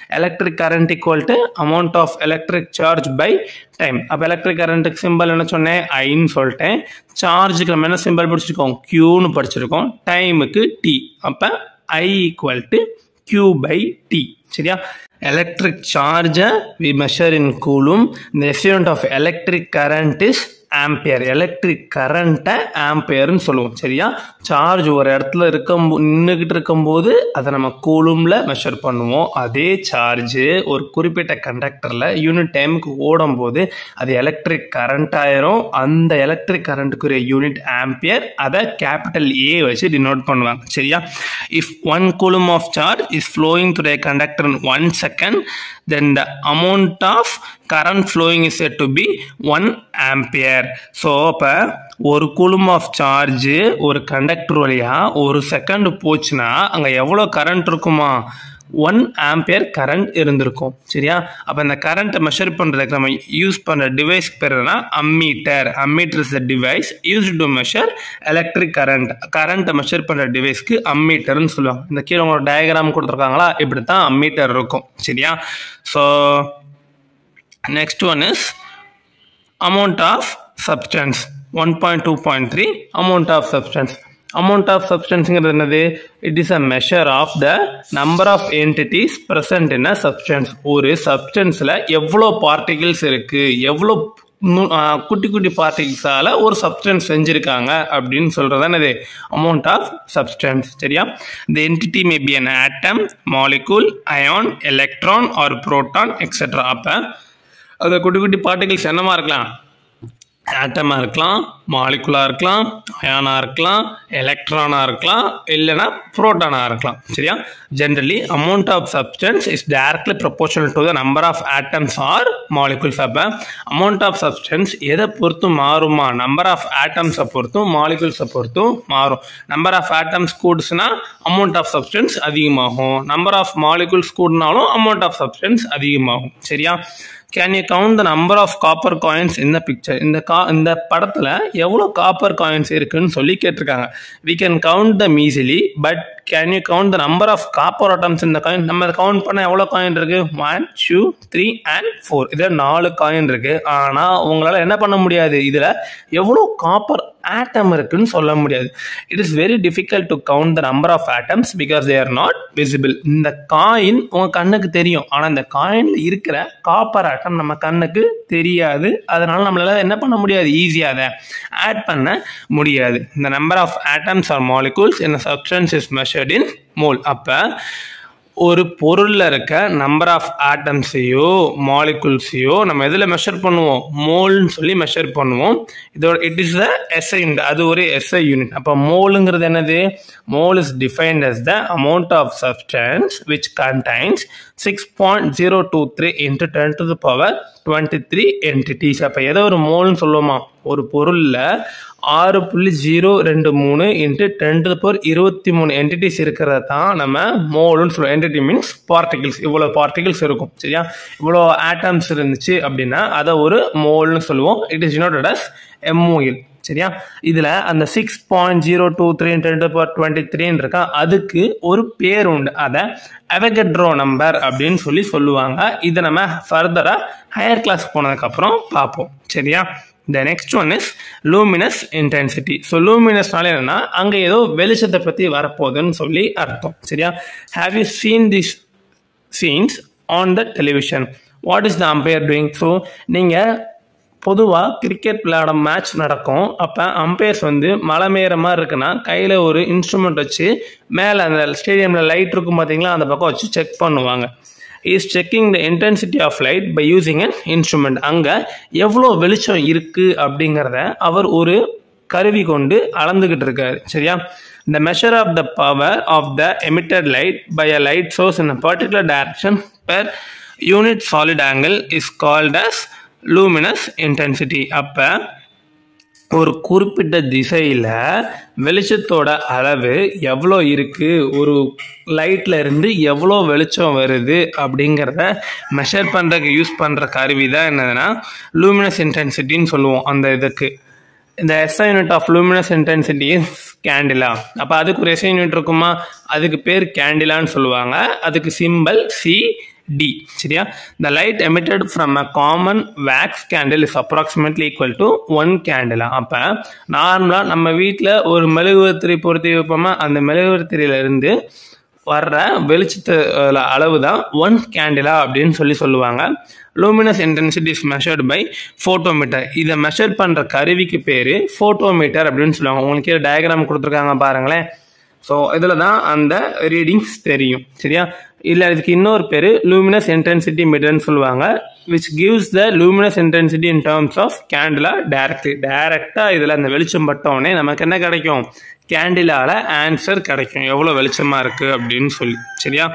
electric current equal to amount of electric charge by time அப்போ எலக்ட்ரிக் கரண்ட்டுக்கு சிம்பிள் என்ன சொன்னேன் ஐன்னு சொல்லிட்டேன் சார்ஜுக்கு நம்ம என்ன சிம்பிள் படிச்சிருக்கோம் க்யூன்னு படிச்சிருக்கோம் டைமுக்கு டி அப்போ I equal to q by t சரியா electric charge we measure in coulomb the efficient of electric current is ampere electric கரண்ட்டை ஆம்பியர்னு சொல்லுவோம் சரியா சார்ஜ் ஒரு இடத்துல இருக்க நின்றுக்கிட்டு இருக்கும்போது அதை நம்ம கூலும்ல மெஷர் பண்ணுவோம் அதே சார்ஜ் ஒரு குறிப்பிட்ட கண்டக்டரில் யூனிட் டைமுக்கு ஓடும் போது அது எலக்ட்ரிக் கரண்ட் ஆயிரும் அந்த எலக்ட்ரிக் கரண்ட்டுக்குரிய யூனிட் ஆம்பியர் அதை கேபிட்டல் ஏ வச்சு டினோட் பண்ணுவாங்க சரியா if one coulomb of charge is flowing to conductor in one second then the amount of current flowing is said to be 1 ampere so அப்போ ஒரு coulomb of charge ஒரு conductor வழியா ஒரு second போச்சுன்னா அங்கே எவ்வளோ கரண்ட் இருக்குமா ஒன் ஆம்பியர் கரண்ட் இருந்திருக்கும் சரியா அப்போ இந்த கரண்ட்டை மெஷர் பண்ணுறதுக்கு நம்ம யூஸ் பண்ணுற டிவைஸ் பேர் என்ன ammeter ammeter is the device use to measure electric current கரண்ட்டை மெஷர் பண்ணுற டிவைஸ்க்கு அம்மீட்டர்னு சொல்லுவாங்க இந்த கீழே உங்களோட டயக்ராம் கொடுத்துருக்காங்களா இப்படி தான் அம்மீட்டர் இருக்கும் சரியா so next one is amount of substance 1.2.3 amount of substance amount of substanceங்கிறது என்னது it is a measure of the number of entities present in a substance ஒரு சப்ஸ்டன்ஸில் எவ்வளோ பார்ட்டிகிள்ஸ் இருக்குது எவ்வளோ குட்டி குட்டி பார்ட்டிகிள்ஸால் ஒரு சப்ஸ்டன்ஸ் செஞ்சுருக்காங்க அப்படின்னு சொல்கிறது என்னது அமௌண்ட் ஆஃப் சப்ஸ்டன்ஸ் சரியா இந்த entity may be an atom molecule ion electron or proton etcetera அப்போ அது குட்டி குட்டி பார்ட்டிகிள்ஸ் என்னமா இருக்கலாம் ஆட்டமாக இருக்கலாம் மாலிகுலாக இருக்கலாம் அயானாக இருக்கலாம் எலக்ட்ரானாக இருக்கலாம் இல்லைனா புரோட்டானாக இருக்கலாம் சரியா generally amount of substance is directly proportional to the number of atoms or molecules அப்போ அமௌண்ட் ஆஃப் சப்ஸ்டன்ஸ் எதை பொறுத்தும் மாறுமா நம்பர் ஆஃப் ஆட்டம்ஸை பொறுத்தும் மாலிகுல்ஸை பொறுத்தும் மாறும் நம்பர் ஆஃப் ஆட்டம்ஸ் கூடுச்சுன்னா அமௌண்ட் ஆஃப் சப்ஸ்டன்ஸ் அதிகமாகும் நம்பர் ஆஃப் மாலிகுல்ஸ் கூடினாலும் அமௌண்ட் ஆஃப் சப்ஸ்டன்ஸ் அதிகமாகும் சரியா can you count the number of copper coins இந்த பிக்சர் இந்த கா இந்த படத்தில் எவ்வளோ காப்பர் காயின்ஸ் இருக்குன்னு சொல்லி கேட்டிருக்காங்க we can count them easily but can you count the number of copper atoms இந்த காயின் நம்ம அதை கவுண்ட் பண்ண எவ்வளோ காயின் இருக்கு one two three and four இதில் நாலு காயின் இருக்கு ஆனால் உங்களால் என்ன பண்ண முடியாது இதில் எவ்வளோ காப்பர் ஆட்டம் இருக்குன்னு சொல்ல முடியாது it is very difficult to count the number of atoms because they are not visible இந்த காயின் உங்கள் கண்ணுக்கு தெரியும் ஆனால் இந்த காயினில் இருக்கிற காப்பர் ஆட்டம் நம்ம கண்ணுக்கு தெரியாது அதனால நம்மளால என்ன பண்ண முடியாது ஈஸியாக அதை ஆட் பண்ண முடியாது இந்த number of atoms or molecules இந்த substance is measured in mole அப்போ ஒரு பொருளில் இருக்க நம்பர் ஆஃப் ஆட்டம்ஸையோ மாலிகுல்ஸையோ நம்ம எதில் மெஷர் பண்ணுவோம் மோல்னு சொல்லி மெஷர் பண்ணுவோம் இதோட it is the SI unit அது ஒரு எஸ்ஐ யூனிட் அப்போ மோலுங்கிறது என்னது mole is defined as the amount of substance which contains six point zero two three into ten to the power twenty three entities அப்போ ஏதோ ஒரு மோல்னு சொல்லுவோமா ஒரு பொருளில் ஆறு புள்ளி ஜீரோ ரெண்டு மூணு இன்ட்டு டென் டு பவர் இருபத்தி மூணு என்டிட்டிஸ் இருக்கிறத தான் நம்ம மோல்னு சொல்லுவோம் என்டிட்டி மீன்ஸ் பார்ட்டிகிள்ஸ் இவ்வளோ பார்ட்டிகிள்ஸ் இருக்கும் சரியா இவ்வளோ ஆட்டம்ஸ் இருந்துச்சு அப்படின்னா அதை ஒரு மோல்னு சொல்லுவோம் it is denoted as MOL சரியா இதில் அந்த six point zero two three ten power twenty த்ரீன்னு இருக்கா அதுக்கு ஒரு பேர் உண்டு அதை அவெகட்ரோ நம்பர் அப்படின்னு சொல்லி சொல்லுவாங்க இதை நம்ம ஃபர்தராக ஹையர் கிளாஸ் போனதுக்கப்புறம் பார்ப்போம் சரியா the next one is luminous intensity so லூமினஸ்னால என்னன்னா அங்கே ஏதோ வெளிச்சத்தை பற்றி வரப்போகுதுன்னு சொல்லி அர்த்தம் சரியா have you seen this scenes on the television what is the umpire doing so நீங்கள் பொதுவாக கிரிக்கெட் விளையாட மேட்ச் நடக்கும் அப்போ அம்பையர்ஸ் வந்து மலை மேற மாதிரி இருக்குன்னா கையில் ஒரு இன்ஸ்ட்ருமெண்ட் வச்சு மேலே அந்த ஸ்டேடியமில் லைட் இருக்கும் பார்த்தீங்களா அந்த பக்கம் வச்சு செக் பண்ணுவாங்க is checking the intensity of light by using an instrument அங்கே எவ்வளோ வெளிச்சம் இருக்குது அப்படிங்கிறத அவர் ஒரு கருவி கொண்டு அளந்துக்கிட்டு இருக்காரு சரியா the measure of the power of the emitted light by a light source in a particular direction per unit solid angle is called as luminous intensity அப்போ ஒரு குறிப்பிட்ட திசையில் வெளிச்சத்தோட அளவு எவ்வளோ இருக்குது ஒரு லைட்டில் இருந்து எவ்வளோ வெளிச்சம் வருது அப்படிங்கிறத மெஷர் பண்ணுறதுக்கு யூஸ் பண்ணுற கருவி தான் என்னதுன்னா லூமினஸ் இன்டென்சிட்டின்னு சொல்லுவோம் அந்த இதுக்கு இந்த SI unit of luminous intensity is candela அப்போ அதுக்கு ஒரு எஸ்ஐ யூனிட் இருக்குமா அதுக்கு பேர் கேண்டிலான்னு சொல்லுவாங்க அதுக்கு சிம்பல் சி டி சரியா the light emitted from a common wax candle is approximately equal to one candela அப்போ நார்மலாக நம்ம வீட்டில் ஒரு மெழுகுவர்த்திரி பொருத்தி வைப்போமா அந்த மெழுகுவர்த்திரியில இருந்து வர்ற வெளிச்சத்து அளவு தான் ஒன் கேண்டிலா அப்படின்னு சொல்லி சொல்லுவாங்க luminous intensity is measured by photometer இதை மெஷர் பண்ணுற கருவிக்கு பேர் ஃபோட்டோமீட்டர் அப்படின்னு சொல்லுவாங்க உங்களுக்கு டயக்ராம் கொடுத்துருக்காங்க பாருங்களேன் ஸோ இதில் தான் அந்த ரீடிங்ஸ் தெரியும் சரியா இல்லை இதுக்கு இன்னொரு பேர் லூமினஸ் இன்டென்சிட்டி மீட்டர்னு சொல்லுவாங்க which gives the luminous intensity in terms of candela direct டைரக்டாக இதில் அந்த வெளிச்சம் பட்டோடனே நமக்கு என்ன கிடைக்கும் கேண்டிலால ஆன்சர் கிடைக்கும் எவ்வளோ வெளிச்சமாக இருக்குது அப்படின்னு சொல்லி சரியா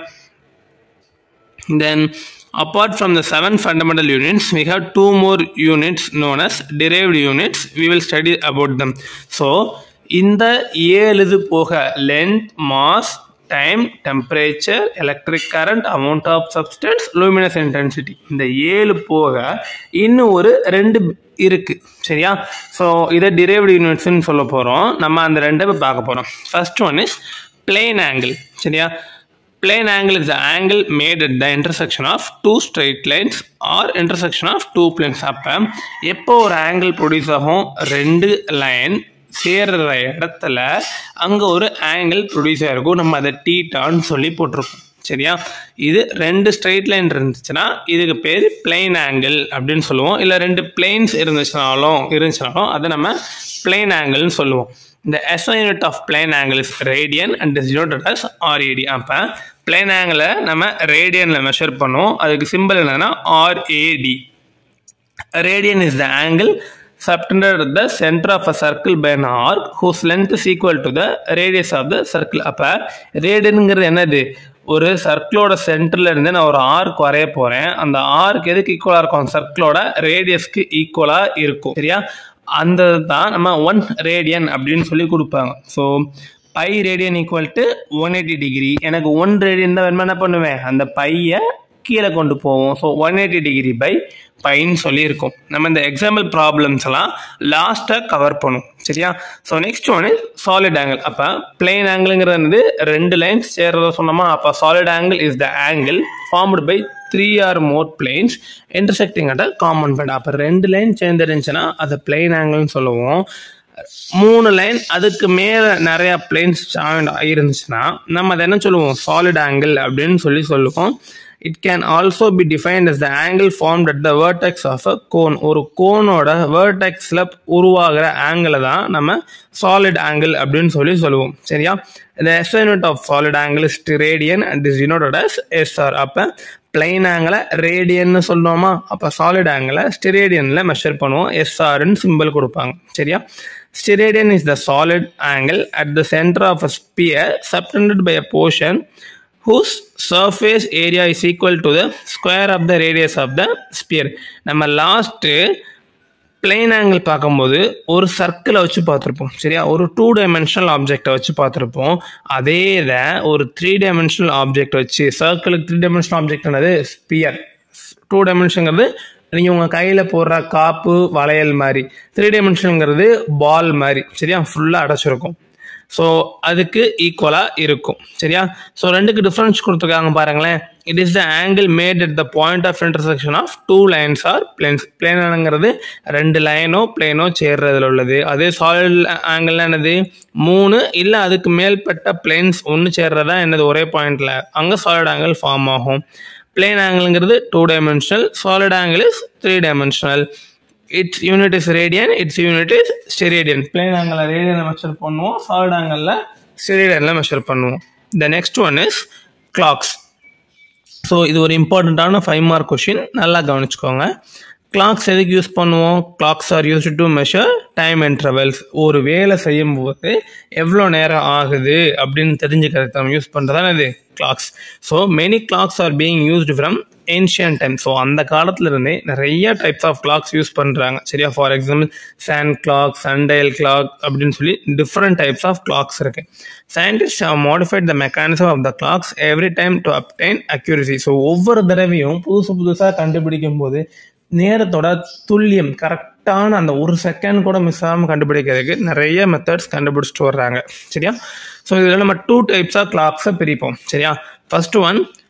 தென் apart from the seven fundamental units we have two more units known as derived units we will study about them so இந்த ஏழு இது போக length mass time temperature electric current amount of substance luminous intensity இந்த ஏழு போக இன்னும் ஒரு ரெண்டு இருக்கு சரியா ஸோ இதை டிரைவ்டு யூனிட்ஸ்னு சொல்ல போகிறோம் நம்ம அந்த ரெண்டை பார்க்க போகிறோம் first one is plane angle சரியா plane angle is the angle made at the intersection of two straight lines or intersection of two planes அப்போ எப்போ ஒரு ஆங்கிள் ப்ரொடியூஸ் ஆகும் ரெண்டு லைன் சேர்ற இடத்துல அங்கே ஒரு ஆங்கிள் ப்ரொடியூஸ் ஆகிருக்கும் நம்ம அதை டீட்டான்னு சொல்லி போட்டிருக்கோம் சரியா இது ரெண்டு ஸ்ட்ரைட் லைன் இருந்துச்சுன்னா இதுக்கு பேர் பிளெயின் ஆங்கிள் அப்படின்னு சொல்லுவோம் இல்லை ரெண்டு பிளெயின்ஸ் இருந்துச்சுனாலும் இருந்துச்சுனாலும் அதை நம்ம பிளெயின் ஆங்கிள்னு சொல்லுவோம் இந்த SI unit of plane angle is radian and is denoted as RAD அப்போ plane angle நம்ம ரேடியனில் மெஷர் பண்ணுவோம் அதுக்கு சிம்பிள் என்னன்னா RAD radian is the angle subtended at the center of a circle by an arc whose length is equal to the radius of the circle அப்போ ரேடியனுங்கிறது என்னது ஒரு சர்க்கிளோட சென்டர்ல இருந்து நான் ஒரு ஆர்க் வரைய போறேன் அந்த ஆர்க் எதுக்கு ஈக்குவலா இருக்கும் சர்க்கிளோட ரேடியஸ்க்கு ஈக்குவலா இருக்கும் சரியா அந்த தான் நம்ம ஒன் ரேடியன் அப்படின்னு சொல்லி கொடுப்பாங்க so pi radian equal to one eighty degree எனக்கு ஒன் ரேடியன் தான் வேணுமா என்ன பண்ணுவேன் அந்த பையை கீழே கொண்டு போவோம் so one eighty degree pi பைன்னு சொல்லியிருக்கோம் நம்ம இந்த எக்ஸாம்பிள் ப்ராப்ளம்ஸ் எல்லாம் லாஸ்ட்டாக கவர் பண்ணும் சரியா so next one solid angle அப்போ பிளெயின் ஆங்கிள்ங்கிறது வந்து ரெண்டு லைன்ஸ் சேர்றத சொன்னோமா அப்போ solid angle is the angle formed by three or more planes intersecting at a common point அப்போ ரெண்டு லைன் சேர்ந்துருந்துச்சுன்னா அதை பிளெயின் ஆங்கிள்னு சொல்லுவோம் மூணு லைன் அதுக்கு மேலே நிறையா பிளேன்ஸ் ஜாயிண்ட் இருந்துச்சுன்னா நம்ம அதை என்ன சொல்லுவோம் சாலிட் ஆங்கிள் அப்படின்னு சொல்லி சொல்லுவோம் it can also be defined as the angle formed at the vertex of a cone ஒரு கோனோட வேர்டெக்ஸில் உருவாகிற ஆங்கிளை தான் நம்ம சாலிட் ஆங்கிள் அப்படின்னு சொல்லி சொல்லுவோம் சரியா the SI unit of solid angle is radian and is denoted as SR அப்போ பிளைன் ஆங்கிளை ரேடியன்னு சொல்லுவோமா அப்போ சாலிட் ஆங்கிளை ஸ்டிரேடியனில் மெஷர் பண்ணுவோம் எஸ்ஆர்னு சிம்பிள் கொடுப்பாங்க சரியா steradian is the solid angle at the centre of a sphere subtended by a portion whose surface area is equal to the square of the radius of the sphere நம்ம last plane angle பார்க்கும்போது ஒரு சர்க்கிளை வச்சு பார்த்துருப்போம் சரியா ஒரு two dimensional ஆப்ஜெக்டை வச்சு பார்த்துருப்போம் அதே இதை ஒரு த்ரீ டைமென்ஷனல் ஆப்ஜெக்ட் வச்சு சர்க்கிளுக்கு த்ரீ டைமென்ஷனல் ஆப்ஜெக்ட் என்னது ஸ்பியர் டூ டைமென்ஷனுங்கிறது நீங்கள் உங்கள் கையில் போடுற காப்பு வளையல் மாதிரி த்ரீ டைமென்ஷனுங்கிறது பால் மாதிரி சரியா ஃபுல்லாக அடைச்சிருக்கும் ஸோ அதுக்கு ஈக்குவலாக இருக்கும் சரியா ஸோ ரெண்டுக்கு டிஃப்ரென்ஸ் கொடுத்துருக்காங்க பாருங்களேன் it is the angle made at the point of intersection of two lines or planes பிளேனுங்கிறது ரெண்டு லைனோ பிளேனோ சேர்றதுல உள்ளது அதே சாலிட் ஆங்கிள் என்னது மூணு இல்லை அதுக்கு மேல்பட்ட பிளேன்ஸ் ஒன்று சேர்றதா என்னது ஒரே பாயிண்ட்ல அங்கே சாலிட் ஆங்கிள் ஃபார்ம் ஆகும் பிளேன் ஆங்கிள்ங்கிறது two dimensional solid angle is three dimensional its unit is radian its unit is steradian plane angle ரேடியனில் மெஷர் பண்ணுவோம் சாலிட் ஆங்கிளில் ஸ்டெரேடியனில் மெஷர் பண்ணுவோம் the next one is clocks so இது ஒரு இம்பார்ட்டண்ட்டான ஃபைவ் மார்க் கொஷின் நல்லா கவனிச்சுக்கோங்க கிளாக்ஸ் எதுக்கு யூஸ் பண்ணுவோம் clocks are use to measure time intervals ஒரு வேலை செய்யும் போது எவ்வளோ நேரம் ஆகுது அப்படின்னு தெரிஞ்சுக்கிறதுக்கு நம்ம யூஸ் பண்ணுறதான இது clocks so many clocks are being used from ancient time so அந்த காலத்துல இருந்தே நிறைய டைப்ஸ் ஆஃப் கிளாக்ஸ் யூஸ் பண்ணுறாங்க சரியா for example sand clock sundial clock அப்படின்னு சொல்லி டிஃப்ரெண்ட் டைப்ஸ் ஆஃப் கிளாக்ஸ் இருக்கு scientist have modified the mechanism of the clocks every time to obtain accuracy so ஒவ்வொரு தடவையும் புதுசு புதுசாக கண்டுபிடிக்கும் போது நேரத்தோட துல்லியம் கரெக்டான அந்த ஒரு செகண்ட் கூட மிஸ் ஆகாமல் கண்டுபிடிக்கிறதுக்கு நிறைய மெத்தட்ஸ் கண்டுபிடிச்சிட்டு வர்றாங்க சரியா ஸோ இதில் நம்ம டூ டைப்ஸ் ஆஃப் கிளாக்ஸை பிரிப்போம் சரியா first one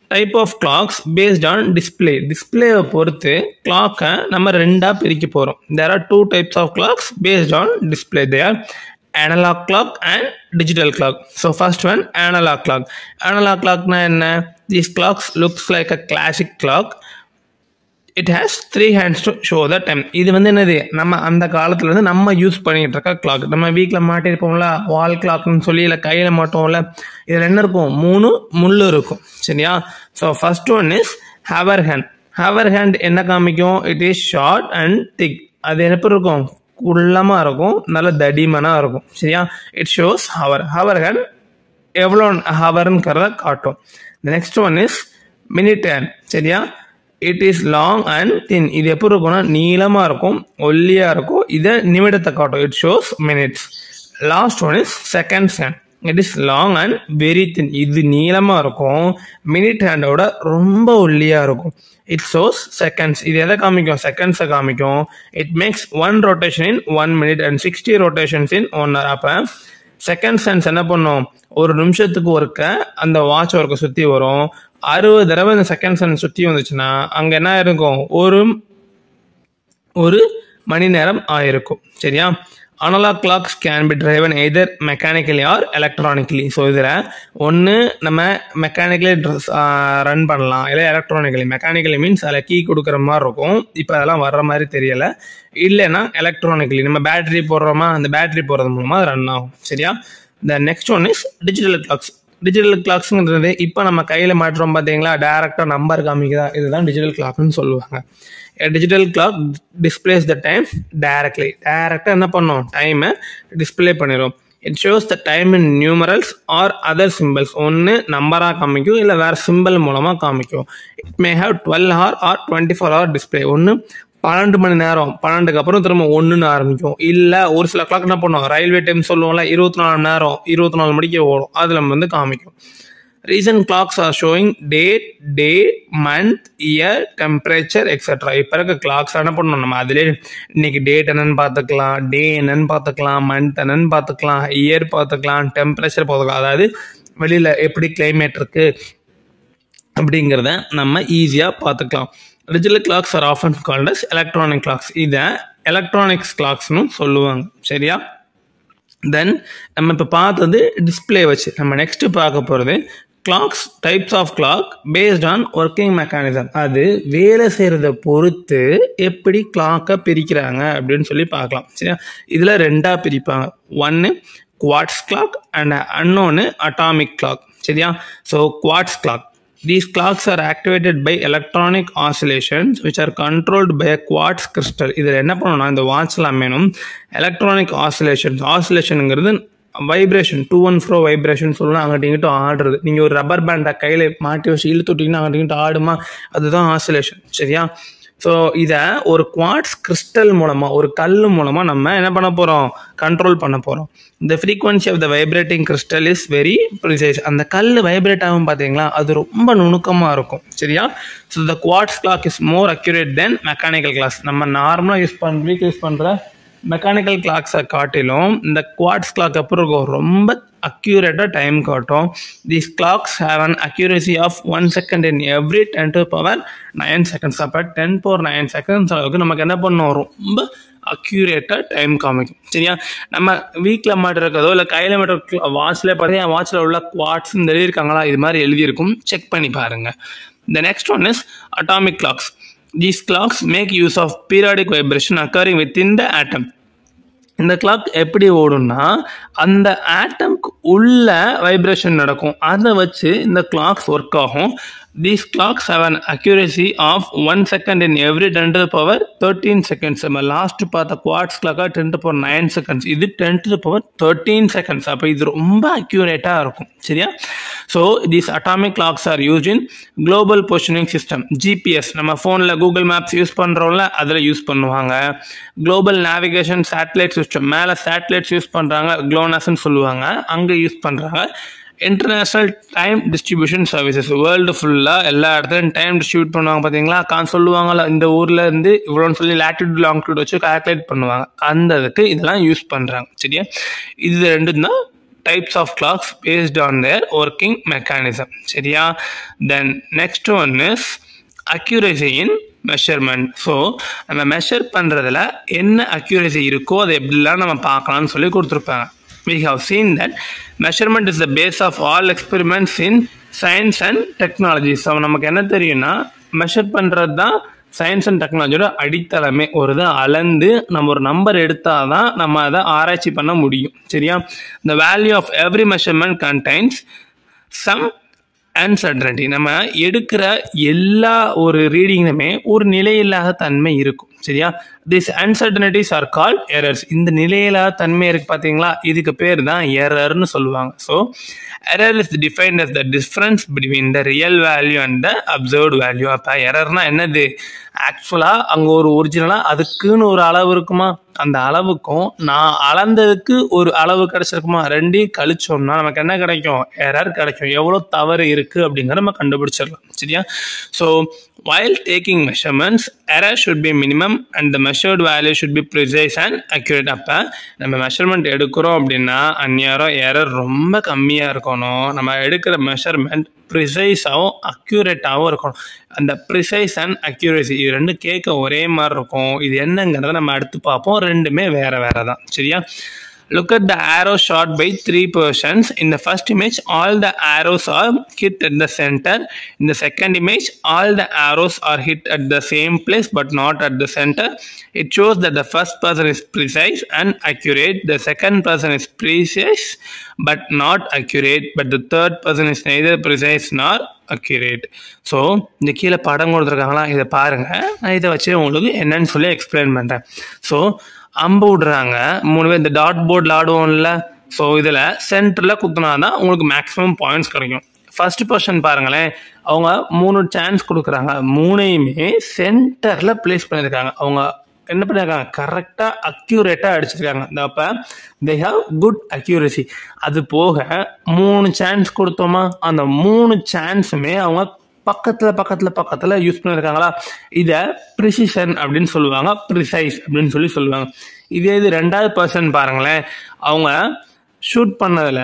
type of clocks based on display டிஸ்பிளேவை பொறுத்து கிளாக்கை நம்ம ரெண்டாக பிரிக்க போகிறோம் there are two types of clocks based on display they are analog clock and digital clock so first one analog clock analog clock na enna these clocks looks like a classic clock it has three hands to show the time இது வந்து என்னது நம்ம அந்த காலத்துல இருந்து நம்ம use பண்ணிட்டு இருக்க கிளாக் நம்ம வீட்டில் மாட்டிருப்போம்ல வால் கிளாக்னு சொல்லி இல்லை கையில் மாட்டோம்ல இதில் என்ன இருக்கும் மூணு முள் இருக்கும் சரியா so first one is hour hand hour hand என்ன காமிக்கும் it is short and thick அது எப்படி இருக்கும் குள்ளமாக இருக்கும் நல்ல தடிமனாக இருக்கும் சரியா it shows hour hour hand எவ்வளோ ஹவர்ங்கிறத காட்டும் next one is minute hand சரியா it is long and thin இது எப்படி இருக்கும்னா நீளமாக இருக்கும் ஒல்லியாக இருக்கும் இதை நிமிடத்தை காட்டும் it shows minutes last one is second hand it is long and very thin இது நீளமாக இருக்கும் மினிட் ஹேண்டோட ரொம்ப ஒல்லியாக இருக்கும் இட் ஷோஸ் செகண்ட்ஸ் இது எதை காமிக்கும் செகண்ட்ஸை காமிக்கும் it makes one rotation in one minute and sixty rotations in one hour அப்போ செகண்ட் சென்ஸ் என்ன பண்ணும் ஒரு நிமிஷத்துக்கு ஒருக்க அந்த வாட்ச் ஒர்க்கை சுற்றி வரும் அறுபது தடவை இந்த செகண்ட் சென்ஸ் சுற்றி வந்துச்சுன்னா அங்கே என்ன இருக்கும் ஒரு ஒரு மணி நேரம் ஆயிருக்கும் சரியா analog clocks can be driven either mechanically or electronically so இதில் ஒன்று நம்ம மெக்கானிக்கலி ரன் பண்ணலாம் இல்லை எலக்ட்ரானிக்கலி மெக்கானிக்கலி மீன்ஸ் அதில் கீ கொடுக்குற மாதிரி இருக்கும் இப்போ அதெல்லாம் வர்ற மாதிரி தெரியலை இல்லைன்னா எலக்ட்ரானிக்கலி நம்ம பேட்டரி போடுறோமா அந்த பேட்டரி போடுறது மூலமாக ரன் ஆகும் சரியா the next one is digital clocks digital கிளாக்ஸுங்கிறது இப்போ நம்ம கையில் மாட்டுறோம் பார்த்தீங்களா டேரெக்டாக நம்பர் காமிக்குதா இதுதான் டிஜிட்டல் கிளாக்னு சொல்லுவாங்க digital clock displays the time directly டைரக்டாக என்ன பண்ணோம் டைமை டிஸ்பிளே பண்ணிடும் it shows the time in numerals or other symbols ஒன்று நம்பராக காமிக்கும் இல்லை வேறு சிம்பிள் மூலமாக காமிக்கும் it may have twelve hour or twenty four hour display ஒன்று பன்னெண்டு மணி நேரம் பன்னெண்டுக்கு அப்புறம் திரும்ப ஒன்றுன்னு ஆரம்பிக்கும் இல்லை ஒரு சில கிளாக் என்ன பண்ணுவோம் ரயில்வே டைம் சொல்லுவோம்ல இருபத்தி நாலு மணி நேரம் இருபத்தி நாலு மணிக்கு ஓடும் அதில் வந்து காமிக்கும் recent clocks are showing date day month year temperature etcetera இப்போ இருக்க கிளாக்ஸ் என்ன பண்ணணும் நம்ம அதிலே இன்னைக்கு டேட் என்னன்னு பார்த்துக்கலாம் டே என்னன்னு பார்த்துக்கலாம் மந்த் என்னன்னு பார்த்துக்கலாம் இயர் பார்த்துக்கலாம் டெம்பரேச்சர் பார்த்துக்கலாம் அதாவது வெளியில் எப்படி கிளைமேட் இருக்கு அப்படிங்கிறத நம்ம ஈஸியாக பார்த்துக்கலாம் digital clocks are often called as electronic clocks இதை எலக்ட்ரானிக்ஸ் கிளாக்ஸ்னு சொல்லுவாங்க சரியா தென் நம்ம இப்போ பார்த்தது டிஸ்பிளே வச்சு நம்ம நெக்ஸ்ட் பார்க்க போகிறது clocks types of clock based on working mechanism அது வேலை செய்கிறத பொறுத்து எப்படி கிளாக்கை பிரிக்கிறாங்க அப்படின்னு சொல்லி பார்க்கலாம் சரியா இதில் ரெண்டாக பிரிப்பாங்க ஒன்று குவாட்ஸ் கிளாக் அண்ட் அன்னொன்று அட்டாமிக் கிளாக் சரியா so quartz clock These clocks are activated by electronic oscillations which are controlled by a quartz crystal. இதில் என்ன பண்ணணும்னா இந்த வாட்ச்லாம் மேனும் எலக்ட்ரானிக் ஆசிலேஷன்ஸ் ஆசிலேஷனுங்கிறது vibration to and fro vibration சொல்லலாம் அங்கிட்ட இங்கிட்ட ஆடுறது நீங்கள் ஒரு ரப்பர் பேண்டை கையில் மாட்டி வச்சு இழுத்து விட்டிங்கன்னா அங்கிட்ட இங்கிட்ட ஆடுமா அதுதான் ஆசிலேஷன் சரியா ஸோ இதை ஒரு குவாட்ஸ் கிறிஸ்டல் மூலமாக ஒரு கல் மூலமாக நம்ம என்ன பண்ண போகிறோம் கண்ட்ரோல் பண்ண போகிறோம் இந்த frequency of the vibrating crystal is very precise அந்த கல் வைப்ரேட் ஆகும் பார்த்தீங்களா அது ரொம்ப நுணுக்கமாக இருக்கும் சரியா so the quartz clock is more accurate than mechanical clocks நம்ம நார்மலாக யூஸ் பண்ண வீட்டில் யூஸ் பண்ணுற மெக்கானிக்கல் கிளாக்ஸை காட்டிலும் இந்த குவாட்ஸ் கிளாக் அப்புறம் இருக்கும் ரொம்ப அக்யூரேட்டாக டைம் காட்டும் these clocks have an accuracy of one second in every ten to power nine seconds அப்போ டென் பவர் நைன் செகண்ட்ஸ் அளவுக்கு நமக்கு என்ன பண்ணும் ரொம்ப அக்யூரேட்டாக டைம் காமிக்கும் சரியா நம்ம வீட்டில் மாட்டிருக்கதோ இல்லை கையில் மாட்டிருக்க வாட்சில் பார்த்தீங்கன்னா வாட்சில் உள்ள குவாட்ஸ் எழுதியிருக்காங்களா இது மாதிரி எழுதியிருக்கும் செக் பண்ணி பாருங்கள் the next one is atomic clocks These clocks make use of periodic vibration occurring within the atom. இந்த கிளாக் எப்படி ஓடும்னா அந்த ஆட்டம்க்கு உள்ள வைப்ரேஷன் நடக்கும் அதை வச்சு இந்த கிளாக்ஸ் ஒர்க் ஆகும் these clocks have an accuracy of one second in every ten to power thirteen seconds நம்ம லாஸ்ட் பார்த்த குவாட்ஸ் கிளாக்காக ten to power nine seconds இது ten to power thirteen seconds அப்போ இது ரொம்ப அக்யூரேட்டாக இருக்கும் சரியா so these atomic clocks are use in global positioning system GPS நம்ம ஃபோனில் கூகுள் மேப்ஸ் யூஸ் பண்ணுறோம்ல அதில் யூஸ் பண்ணுவாங்க குளோபல் நேவிகேஷன் சேட்டலைட் சிஸ்டம் மேலே சேட்டலைட்ஸ் யூஸ் பண்ணுறாங்க க்ளோனஸ்ன்னு சொல்லுவாங்க அங்கே யூஸ் பண்ணுறாங்க international time distribution services world ஃபுல்லாக எல்லா இடத்துலையும் டைம் டிஸ்ட்ரிபியூட் பண்ணுவாங்க பார்த்தீங்களா கான் சொல்லுவாங்கல்ல இந்த ஊரில் இருந்து இவ்வளோன்னு சொல்லி லேட்டிடியூட் லாங்கிடியூட் வச்சு கால்குலேட் பண்ணுவாங்க அந்த இதுக்கு இதெல்லாம் யூஸ் பண்ணுறாங்க சரியா இது ரெண்டும் தான் types of clocks based on their working mechanism சரியா then next one is accuracy in measurement so நம்ம மெஷர் பண்ணுறதுல என்ன அக்யூரசி இருக்கோ அதை எப்படிலாம் நம்ம பார்க்கலாம்னு சொல்லி கொடுத்துருப்பாங்க we have seen that measurement is the base of all experiments in science and technology so நமக்கு என்ன தெரியும்னா மெஷர் பண்ணுறது தான் சயின்ஸ் அண்ட் டெக்னாலஜியோட அடித்தளமே ஒரு இதை அளந்து நம்ம ஒரு நம்பர் எடுத்தால் தான் நம்ம அதை ஆராய்ச்சி பண்ண முடியும் சரியா the value of every measurement contains some uncertainty நம்ம எடுக்கிற எல்லா ஒரு ரீடிங்லுமே ஒரு நிலையில்லாத தன்மை இருக்கும் சரியா this uncertainties are call errors இந்த நிலையில்லாத தன்மை இருக்கு பார்த்தீங்களா இதுக்கு பேர் தான் எரர்னு சொல்லுவாங்க so error is defined as the difference between the real value and the observed value அப்போ எரர்னா என்னது ஆக்சுவலாக அங்கே ஒரு ஒரிஜினலாக அதுக்குன்னு ஒரு அளவு இருக்குமா அந்த அளவுக்கும் நான் அளந்ததுக்கு ஒரு அளவு கிடைச்சிருக்குமா ரெண்டையும் கழிச்சோம்னா நமக்கு என்ன கிடைக்கும் எரர் கிடைக்கும் எவ்வளோ தவறு இருக்குது அப்படிங்கிறத நம்ம கண்டுபிடிச்சிடலாம் சரியா so while taking measurements error should be minimum and the measured value should be precise and accurate அப்போ நம்ம மெஷர்மெண்ட் எடுக்கிறோம் அப்படின்னா அந்நேரம் எரர் ரொம்ப கம்மியாக இருக்கணும் நம்ம எடுக்கிற மெஷர்மெண்ட் ப்ரிசைஸாகவும் அக்யூரேட்டாகவும் இருக்கணும் அந்த ப்ரிசைஸ் அண்ட் அக்யூரேசி இது ரெண்டும் கேட்க ஒரே மாதிரி இருக்கும் இது என்னங்கிறத நம்ம அடுத்து பார்ப்போம் ரெண்டுமே வேறு வேறு தான் சரியா Look at the arrow shot by three persons. In the first image, all the arrows are hit at the center. In the second image, all the arrows are hit at the same place but not at the center. It shows that the first person is precise and accurate. The second person is precise but not accurate. But the third person is neither precise nor accurate. So இந்த கீழே படம் கொடுத்துருக்காங்களா இதை பாருங்கள் நான் இதை வச்சு உங்களுக்கு என்னன்னு சொல்லி எக்ஸ்பிளைன் பண்ணுறேன் ஸோ அம்பு விடுறாங்க மூணு பேர் இந்த டாட் போர்டில் ஆடுவோம்ல ஸோ இதில் சென்டரில் குத்துனா தான் உங்களுக்கு மேக்ஸிமம் பாயிண்ட்ஸ் கிடைக்கும் ஃபர்ஸ்ட் பர்சன் பாருங்களேன் அவங்க மூணு சான்ஸ் கொடுக்குறாங்க மூணையுமே சென்டரில் ப்ளேஸ் பண்ணியிருக்காங்க அவங்க என்ன பண்ணியிருக்காங்க கரெக்டாக அக்யூரேட்டாக அடிச்சிருக்காங்க இந்த அப்போ தே ஹாவ் குட் அக்யூரசி அது போக மூணு சான்ஸ் கொடுத்தோமா அந்த மூணு சான்ஸுமே அவங்க பக்கத்தில் பக்கத்தில் பக்கத்தில் யூஸ் பண்ணியிருக்காங்களா இதை ப்ரிசிஷன் அப்படின்னு சொல்லுவாங்க ப்ரிசைஸ் அப்படின்னு சொல்லி சொல்லுவாங்க இதே இது ரெண்டாவது பர்சன் பாருங்களேன் அவங்க ஷூட் பண்ணதில்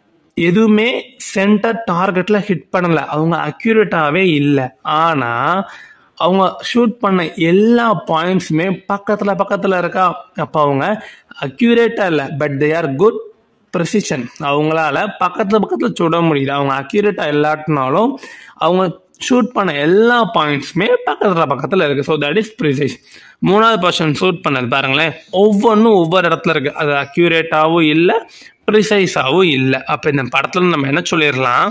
எதுவுமே சென்டர் டார்கெட்டில் ஹிட் பண்ணலை அவங்க அக்யூரேட்டாகவே இல்லை ஆனால் அவங்க ஷூட் பண்ண எல்லா பாயிண்ட்ஸுமே பக்கத்தில் பக்கத்தில் இருக்கா அப்போ அவங்க அக்யூரேட்டாக இல்லை but they are good precision அவங்களால பக்கத்தில் பக்கத்தில் சுட முடியுது அவங்க அக்யூரேட்டாக இல்லாட்டினாலும் அவங்க ஷூட் பண்ண எல்லா பாயிண்ட்ஸுமே பக்கத்தில் பக்கத்தில் இருக்குது ஸோ தட் இஸ் ப்ரிசைஸ் மூணாவது பர்சன் ஷூட் பண்ணது பாருங்களேன் ஒவ்வொன்றும் ஒவ்வொரு இடத்துல இருக்குது அது அக்யூரேட்டாகவும் இல்லை ப்ரிசைஸாகவும் இல்லை அப்போ இந்த படத்தில் நம்ம என்ன சொல்லிடலாம்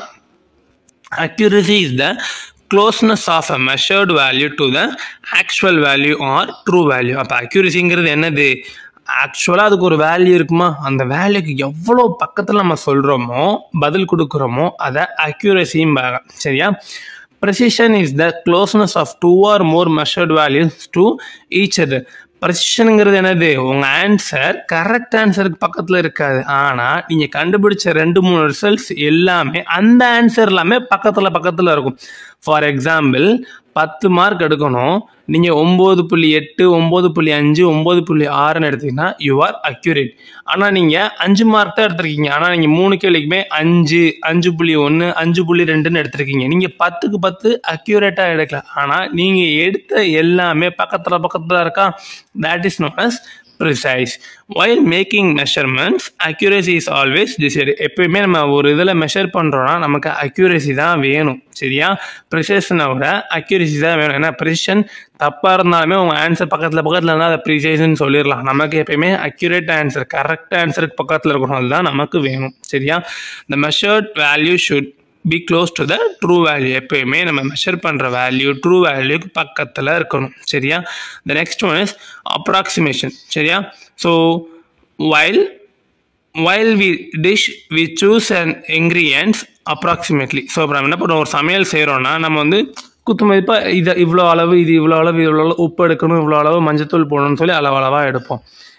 accuracy is the closeness of a measured value to the actual value or true value அப்போ அக்யூரசிங்கிறது என்னது ஆக்சுவலாக அதுக்கு ஒரு வேல்யூ இருக்குமா அந்த வேல்யூக்கு எவ்வளோ பக்கத்தில் நம்ம சொல்கிறோமோ பதில் கொடுக்குறோமோ அதை அக்யூரசிம்பாங்க சரியா precision is the closeness of two or more measured values to each அது ப்ரெசிஷனுங்கிறது என்னது உங்கள் ஆன்சர் கரெக்ட் ஆன்சருக்கு பக்கத்தில் இருக்காது ஆனால் நீங்கள் கண்டுபிடிச்ச ரெண்டு மூணு ரிசல்ட்ஸ் எல்லாமே அந்த ஆன்சர் எல்லாமே பக்கத்தில் பக்கத்தில் இருக்கும் ஃபார் எக்ஸாம்பிள் பத்து மார்க் எடுக்கணும் நீங்கள் ஒம்பது புள்ளி எட்டு ஒம்பது புள்ளி அஞ்சு ஒம்பது புள்ளி ஆறுன்னு எடுத்தீங்கன்னா யூ ஆர் அக்யூரேட் ஆனால் நீங்கள் அஞ்சு மார்க் தான் எடுத்திருக்கீங்க ஆனால் நீங்கள் மூணு கேள்விக்குமே அஞ்சு அஞ்சு புள்ளி ஒன்று அஞ்சு புள்ளி ரெண்டுன்னு எடுத்திருக்கீங்க நீங்கள் பத்துக்கு பத்து அக்யூரேட்டாக எடுக்கல ஆனால் நீங்கள் எடுத்த எல்லாமே பக்கத்தில் பக்கத்தில் இருக்கா that is known as precise while making measurements accuracy is always decide எப்பயுமே நம்ம ஒரு இதில் மெஷர் பண்ணுறோன்னா நமக்கு அக்யூரேசி தான் வேணும் சரியா ப்ரிசைஸ்னை விட அக்யூரேசி தான் வேணும் ஏன்னா ப்ரிசிஷன் தப்பாக இருந்தாலுமே உங்கள் ஆன்சர் பக்கத்தில் பக்கத்தில் இருந்தால் அதை ப்ரிசைஸ்ன்னு சொல்லிடலாம் நமக்கு எப்பயுமே அக்யூரேட் ஆன்சர் கரெக்ட் ஆன்சருக்கு பக்கத்தில் இருக்கணும் அதுதான் நமக்கு வேணும் சரியா the measured value should be close to the true value எப்பயுமே நம்ம மெஷர் பண்ணுற வேல்யூ ட்ரூ வேல்யூக்கு பக்கத்தில் இருக்கணும் சரியா the next one is approximation சரியா so while while we dish we choose and ingredients approximately so இப்போ நம்ம என்ன பண்ணுறோம் ஒரு சமையல் செய்கிறோன்னா நம்ம வந்து குத்து மதிப்பாக இதை இவ்வளோ அளவு இது இவ்வளோ அளவு இவ்வளோ அளவு உப்பு எடுக்கணும் இவ்வளோ அளவு மஞ்சத்தூள் போடணும்னு சொல்லி அளவு அளவாக எடுப்போம்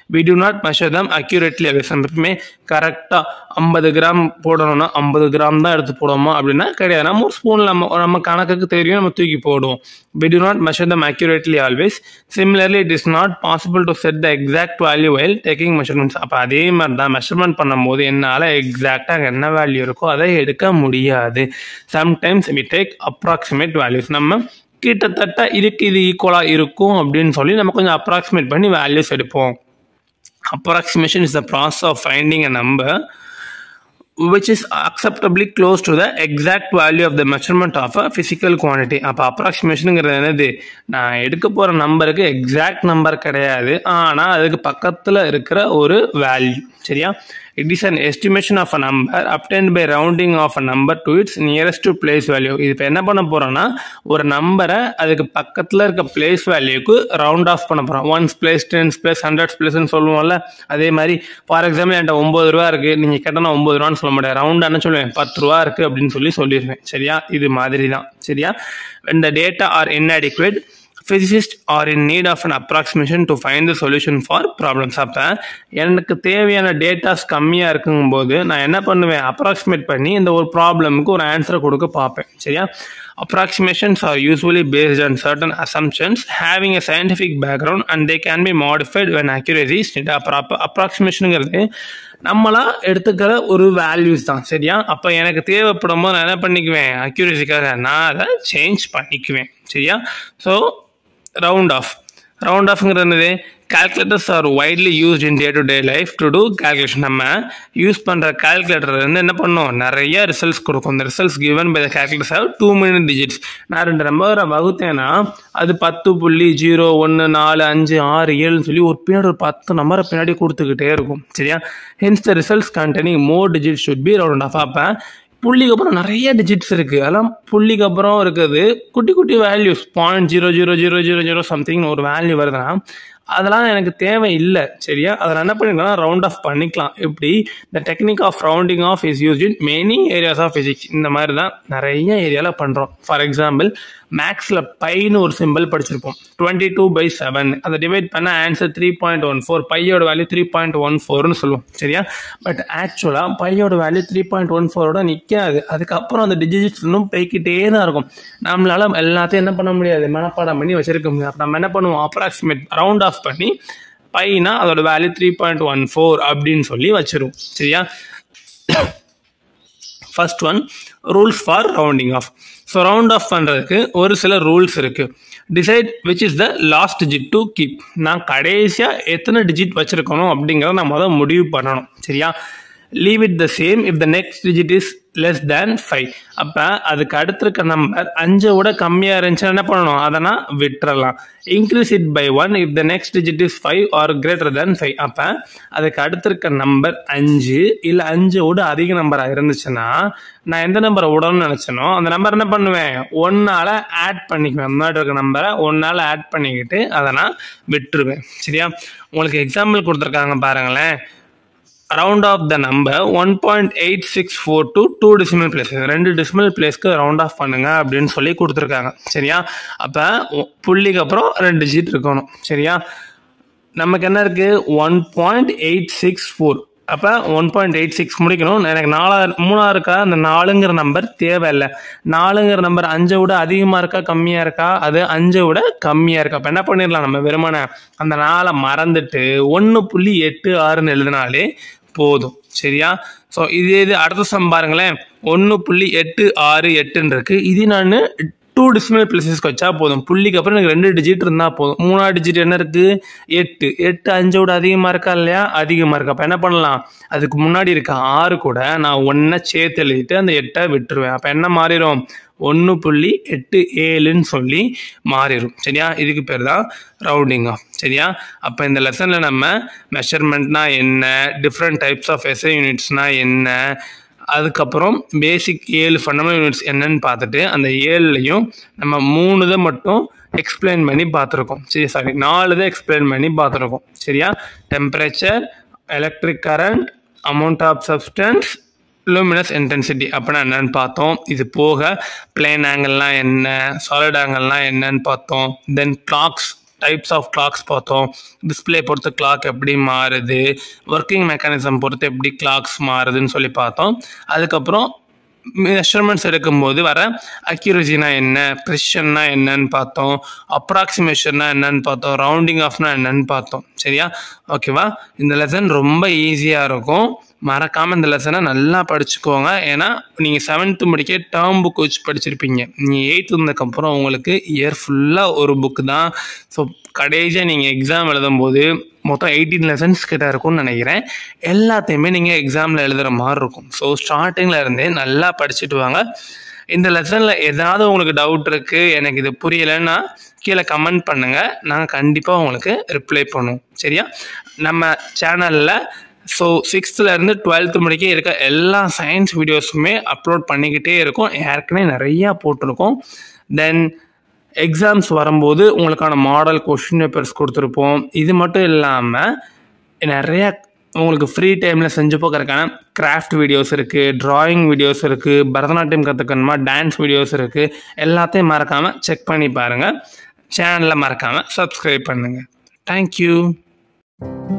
we do not measure them accurately அது எப்பவுமே கரெக்டாக ஐம்பது கிராம் போடணும்னா ஐம்பது கிராம் தான் எடுத்து போடுவோமா அப்படின்னா கிடையாது நம்ம ஒரு ஸ்பூனில் நம்ம நம்ம கணக்குக்கு தெரியும் நம்ம தூக்கி போடுவோம் we do not measure them accurately always similarly it is not possible to set the exact value while taking measurements அப்போ அதே மாதிரி தான் மெஷர்மெண்ட் பண்ணும்போது என்னால் எக்ஸாக்டாக என்ன வேல்யூ இருக்கோ அதை எடுக்க முடியாது sometimes we take approximate values நம்ம கிட்டத்தட்ட இதுக்கு இது ஈக்குவலாக இருக்கும் அப்படின்னு சொல்லி நம்ம கொஞ்சம் அப்ராக்சிமேட் பண்ணி வேல்யூஸ் எடுப்போம் approximation is the process of finding a number which is acceptably close to the exact value of the measurement of a physical quantity அப்போ அப்ராக்சிமேஷனுங்கிறது என்னது நான் எடுக்க போகிற நம்பருக்கு எக்ஸாக்ட் நம்பர் கிடையாது ஆனால் அதுக்கு பக்கத்தில் இருக்கிற ஒரு வேல்யூ சரியா it is an estimation of a number obtained by rounding off a number to its nearest to place value இது இப்போ என்ன பண்ண போகிறோம்னா ஒரு நம்பரை அதுக்கு பக்கத்தில் இருக்க பிளேஸ் வேல்யூக்கு ரவுண்ட் ஆஃப் பண்ண போகிறோம் ones place tens place hundreds பிளேஸ்னு சொல்லுவோம்ல அதே மாதிரி ஃபார் எக்ஸாம்பிள் என்கிட்ட ஒம்பது ரூபா இருக்குது நீங்கள் கேட்டால் ஒம்பது ரூபான்னு சொல்ல முடியாது ரவுண்டானு சொல்லுவேன் பத்து ரூபா இருக்குது அப்படின்னு சொல்லி சொல்லிடுவேன் சரியா இது மாதிரி தான் சரியா when the data are inadequate physicists are in need of an approximation to find the solution for problems அப்போ எனக்கு தேவையான டேட்டாஸ் கம்மியாக இருக்குங்கும்போது நான் என்ன பண்ணுவேன் அப்ராக்சிமேட் பண்ணி இந்த ஒரு ப்ராப்ளமுக்கு ஒரு ஆன்சரை கொடுக்க பார்ப்பேன் சரியா approximations are usually based on certain assumptions having a scientific background and they can be modified when accuracy is needed அப்புறம் அப்ராக்சிமேஷனுங்கிறது நம்மளா எடுத்துக்கிற ஒரு வேல்யூஸ் தான் சரியா அப்போ எனக்கு தேவைப்படும் போது நான் என்ன பண்ணிக்குவேன் அக்யூரேசிக்காக நான் அதை சேஞ்ச் பண்ணிக்குவேன் சரியா ஸோ ரவுண்ட் ஆஃப் ரவுண்ட் ஆஃப்ங்கிறது என்னது calculators are widely used in day to day life to do calculation நம்ம யூஸ் பண்ணுற கால்குலேட்டர் வந்து என்ன பண்ணும் நிறைய ரிசல்ட்ஸ் கொடுக்கும் இந்த results given by the calculators have too many digits நான் ரெண்டு நம்பரை வகுத்தேன்னா அது பத்து புள்ளி ஜீரோ ஒன்று நாலு அஞ்சு ஆறு ஏழுன்னு சொல்லி ஒரு பின்னாடி ஒரு பத்து நம்பரை பின்னாடி கொடுத்துக்கிட்டே இருக்கும் சரியா hence the results containing more digit should be round off அப்போ புள்ளிக்கு அப்புறம் நிறைய டிஜிட்ஸ் இருக்குது அதெல்லாம் புள்ளிக்கு அப்புறம் இருக்குது குட்டி குட்டி values point zero zero zero zero zero சம்திங்னு ஒரு வேல்யூ வருதுன்னா அதெல்லாம் எனக்கு தேவை இல்லை சரியா அதை நான் என்ன பண்ணிக்கலாம் ரவுண்ட் ஆஃப் பண்ணிக்கலாம் எப்படி இந்த technique of rounding off is use in many areas of physics இந்த மாதிரி தான் நிறைய ஏரியாவில் பண்ணுறோம் ஃபார் எக்ஸாம்பிள் மேக்ஸில் பைன்னு ஒரு சிம்பிள் படிச்சிருப்போம் டுவெண்ட்டி டூ பை செவன் அதை டிவைட் பண்ண answer three point one four பையோட வேல்யூ த்ரீ பாயிண்ட் ஒன் ஃபோர்னு சொல்லுவோம் சரியா பட் ஆக்சுவலாக பையோட வேல்யூ த்ரீ பாயிண்ட் ஒன் ஃபோரோட நிற்காது அதுக்கப்புறம் அந்த டிஜிட்ஸ் இன்னும் போய்கிட்டே தான் இருக்கும் நம்மளால எல்லாத்தையும் என்ன பண்ண முடியாது மனப்பாடம் பண்ணி வச்சிருக்க முடியாது அப்ப நம்ம என்ன பண்ணுவோம் அப்ராக்சிமேட் ரவுண்ட் ஆஃப் பண்ணி பைனா அதோட value three point one four அப்படின்னு சொல்லி வச்சிருவோம் சரியா first one rules for rounding off so round off பண்ணுறதுக்கு ஒரு சில ரூல்ஸ் இருக்குது decide which is the last digit to keep நான் கடைசியாக எத்தனை டிஜிட் வச்சுருக்கணும் அப்படிங்கிறத நான் முதல் முடிவு பண்ணணும் சரியா leave it the same if the next digit is less than five அப்போ அதுக்கு அடுத்திருக்க நம்பர் அஞ்சை விட கம்மியாக இருந்துச்சுன்னா என்ன பண்ணணும் அதை நான் விட்டுறலாம் increase it by one if the next digit is five or greater than five அப்போ அதுக்கு அடுத்திருக்க நம்பர் அஞ்சு இல்லை அஞ்சை விட அதிக நம்பராக இருந்துச்சுன்னா நான் எந்த நம்பரை விடணும்னு நினச்சனோ அந்த நம்பர் என்ன பண்ணுவேன் ஒன்னால் ஆட் பண்ணிக்குவேன் முன்னாடி இருக்க நம்பரை ஒன்னால் ஆட் பண்ணிக்கிட்டு அதை நான் விட்டுருவேன் சரியா உங்களுக்கு எக்ஸாம்பிள் கொடுத்துருக்காங்க பாருங்களேன் round off the number one point eight six four to two decimal place ரெண்டு டெசிமல் பிளேஸ்க்கு ரவுண்ட் ஆஃப் பண்ணுங்க அப்படின்னு சொல்லி கொடுத்துருக்காங்க சரியா அப்போ புள்ளிக்கு அப்புறம் ரெண்டு டிஜிட் இருக்கணும் சரியா நமக்கு என்ன இருக்குது one point eight six four அப்போ ஒன் பாயிண்ட் எயிட் சிக்ஸ் முடிக்கணும் எனக்கு நாலா மூணா இருக்கா அந்த நாலுங்கிற நம்பர் தேவையில்லை நாலுங்கிற நம்பர் அஞ்சை விட அதிகமாக இருக்கா கம்மியாக இருக்கா அது அஞ்சை விட கம்மியாக இருக்கா அப்போ என்ன பண்ணிடலாம் நம்ம வெறுமனே அந்த நாளை மறந்துட்டு ஒன்று புள்ளி எட்டு ஆறுன்னு எழுதினாலே போதும் சரியா ஸோ இது இது அடுத்த சம் பாருங்களேன் ஒன்று புள்ளி எட்டு ஆறு எட்டுன்னு இருக்கு இது நான் டூ டிசிமல் பிளேசஸ்க்கு வச்சா போதும் புள்ளிக்கு அப்புறம் எனக்கு ரெண்டு டிஜிட் இருந்தால் போதும் மூணாவது டிஜிட் என்ன இருக்குது எட்டு எட்டு அஞ்சோட அதிகமாக இருக்கா இல்லையா அதிகமாக இருக்கா அப்போ என்ன பண்ணலாம் அதுக்கு முன்னாடி இருக்க ஆறு கூட நான் ஒன்றை சேர்த்து எழுதிட்டு அந்த எட்டை விட்டுருவேன் அப்போ என்ன மாறிடும் ஒன்று புள்ளி எட்டு ஏழுன்னு சொல்லி மாறிடும் சரியா இதுக்கு பேர் தான் ரவுண்டிங் ஆஃப் சரியா அப்போ இந்த லெசனில் நம்ம மெஷர்மெண்ட்னா என்ன டிஃப்ரெண்ட் டைப்ஸ் ஆஃப் எஸ்ஐ யூனிட்ஸ்னா என்ன அதுக்கப்புறம் பேசிக் ஏழு ஃபண்டமெண்டல் யூனிட்ஸ் என்னன்னு பார்த்துட்டு அந்த ஏழுலையும் நம்ம மூணு இதை மட்டும் எக்ஸ்பிளைன் பண்ணி பார்த்துருக்கோம் சரி சாரி நாலு இதை எக்ஸ்பிளைன் பண்ணி பார்த்துருக்கோம் சரியா temperature electric current amount of substance luminous intensity அப்படின்னா என்னன்னு பார்த்தோம் இது போக பிளேன் ஆங்கிள்லாம் என்ன சாலிட் ஆங்கிள்லாம் என்னன்னு பார்த்தோம் then clocks types of clocks பார்த்தோம் டிஸ்பிளே பொறுத்து கிளாக் எப்படி மாறுது ஒர்க்கிங் மெக்கானிசம் பொறுத்து எப்படி கிளாக்ஸ் மாறுதுன்னு சொல்லி பார்த்தோம் அதுக்கப்புறம் மெஷர்மெண்ட்ஸ் எடுக்கும்போது வர அக்யூரசினா என்ன ப்ரிஷன்னா என்னன்னு பார்த்தோம் அப்ராக்சிமேஷன்னா என்னன்னு பார்த்தோம் ரவுண்டிங் ஆஃப்னா என்னன்னு பார்த்தோம் சரியா ஓகேவா இந்த லெசன் ரொம்ப ஈஸியாக இருக்கும் மறக்காமல் இந்த லெசனை நல்லா படிச்சுக்கோங்க ஏன்னா நீங்கள் செவன்த்து முடிக்க டேர்ம் புக் வச்சு படிச்சிருப்பீங்க நீங்கள் எயித்து வந்ததுக்கப்புறம் உங்களுக்கு இயர் ஃபுல்லாக ஒரு புக்கு தான் ஸோ கடைசியாக நீங்கள் எக்ஸாம் எழுதும்போது மொத்தம் எயிட்டீன் லெசன்ஸ் கிட்ட இருக்கும்னு நினைக்கிறேன் எல்லாத்தையுமே நீங்கள் எக்ஸாமில் எழுதுகிற மாதிரி இருக்கும் ஸோ ஸ்டார்டிங்கில் இருந்தே நல்லா படிச்சுட்டு வாங்க இந்த லெசனில் ஏதாவது உங்களுக்கு டவுட் இருக்குது எனக்கு இது புரியலைன்னா கீழே கமெண்ட் பண்ணுங்கள் நாங்கள் கண்டிப்பாக உங்களுக்கு ரிப்ளை பண்ணுவோம் சரியா நம்ம சேனலில் ஸோ சிக்ஸ்த்துலேருந்து டுவெல்த்து முடிக்க இருக்க எல்லா சயின்ஸ் வீடியோஸுமே அப்லோட் பண்ணிக்கிட்டே இருக்கும் ஏற்கனவே நிறையா போட்டிருக்கோம் தென் எக்ஸாம்ஸ் வரும்போது உங்களுக்கான மாடல் கொஷின் பேப்பர்ஸ் கொடுத்துருப்போம் இது மட்டும் இல்லாமல் நிறையா உங்களுக்கு ஃப்ரீ டைமில் செஞ்சு போக்கிறதுக்கான கிராஃப்ட் வீடியோஸ் இருக்குது ட்ராயிங் வீடியோஸ் இருக்குது பரதநாட்டியம் கற்றுக்கணுமா டான்ஸ் வீடியோஸ் இருக்குது எல்லாத்தையும் மறக்காமல் செக் பண்ணி பாருங்கள் சேனலை மறக்காமல் சப்ஸ்கிரைப் பண்ணுங்கள் தேங்க்யூ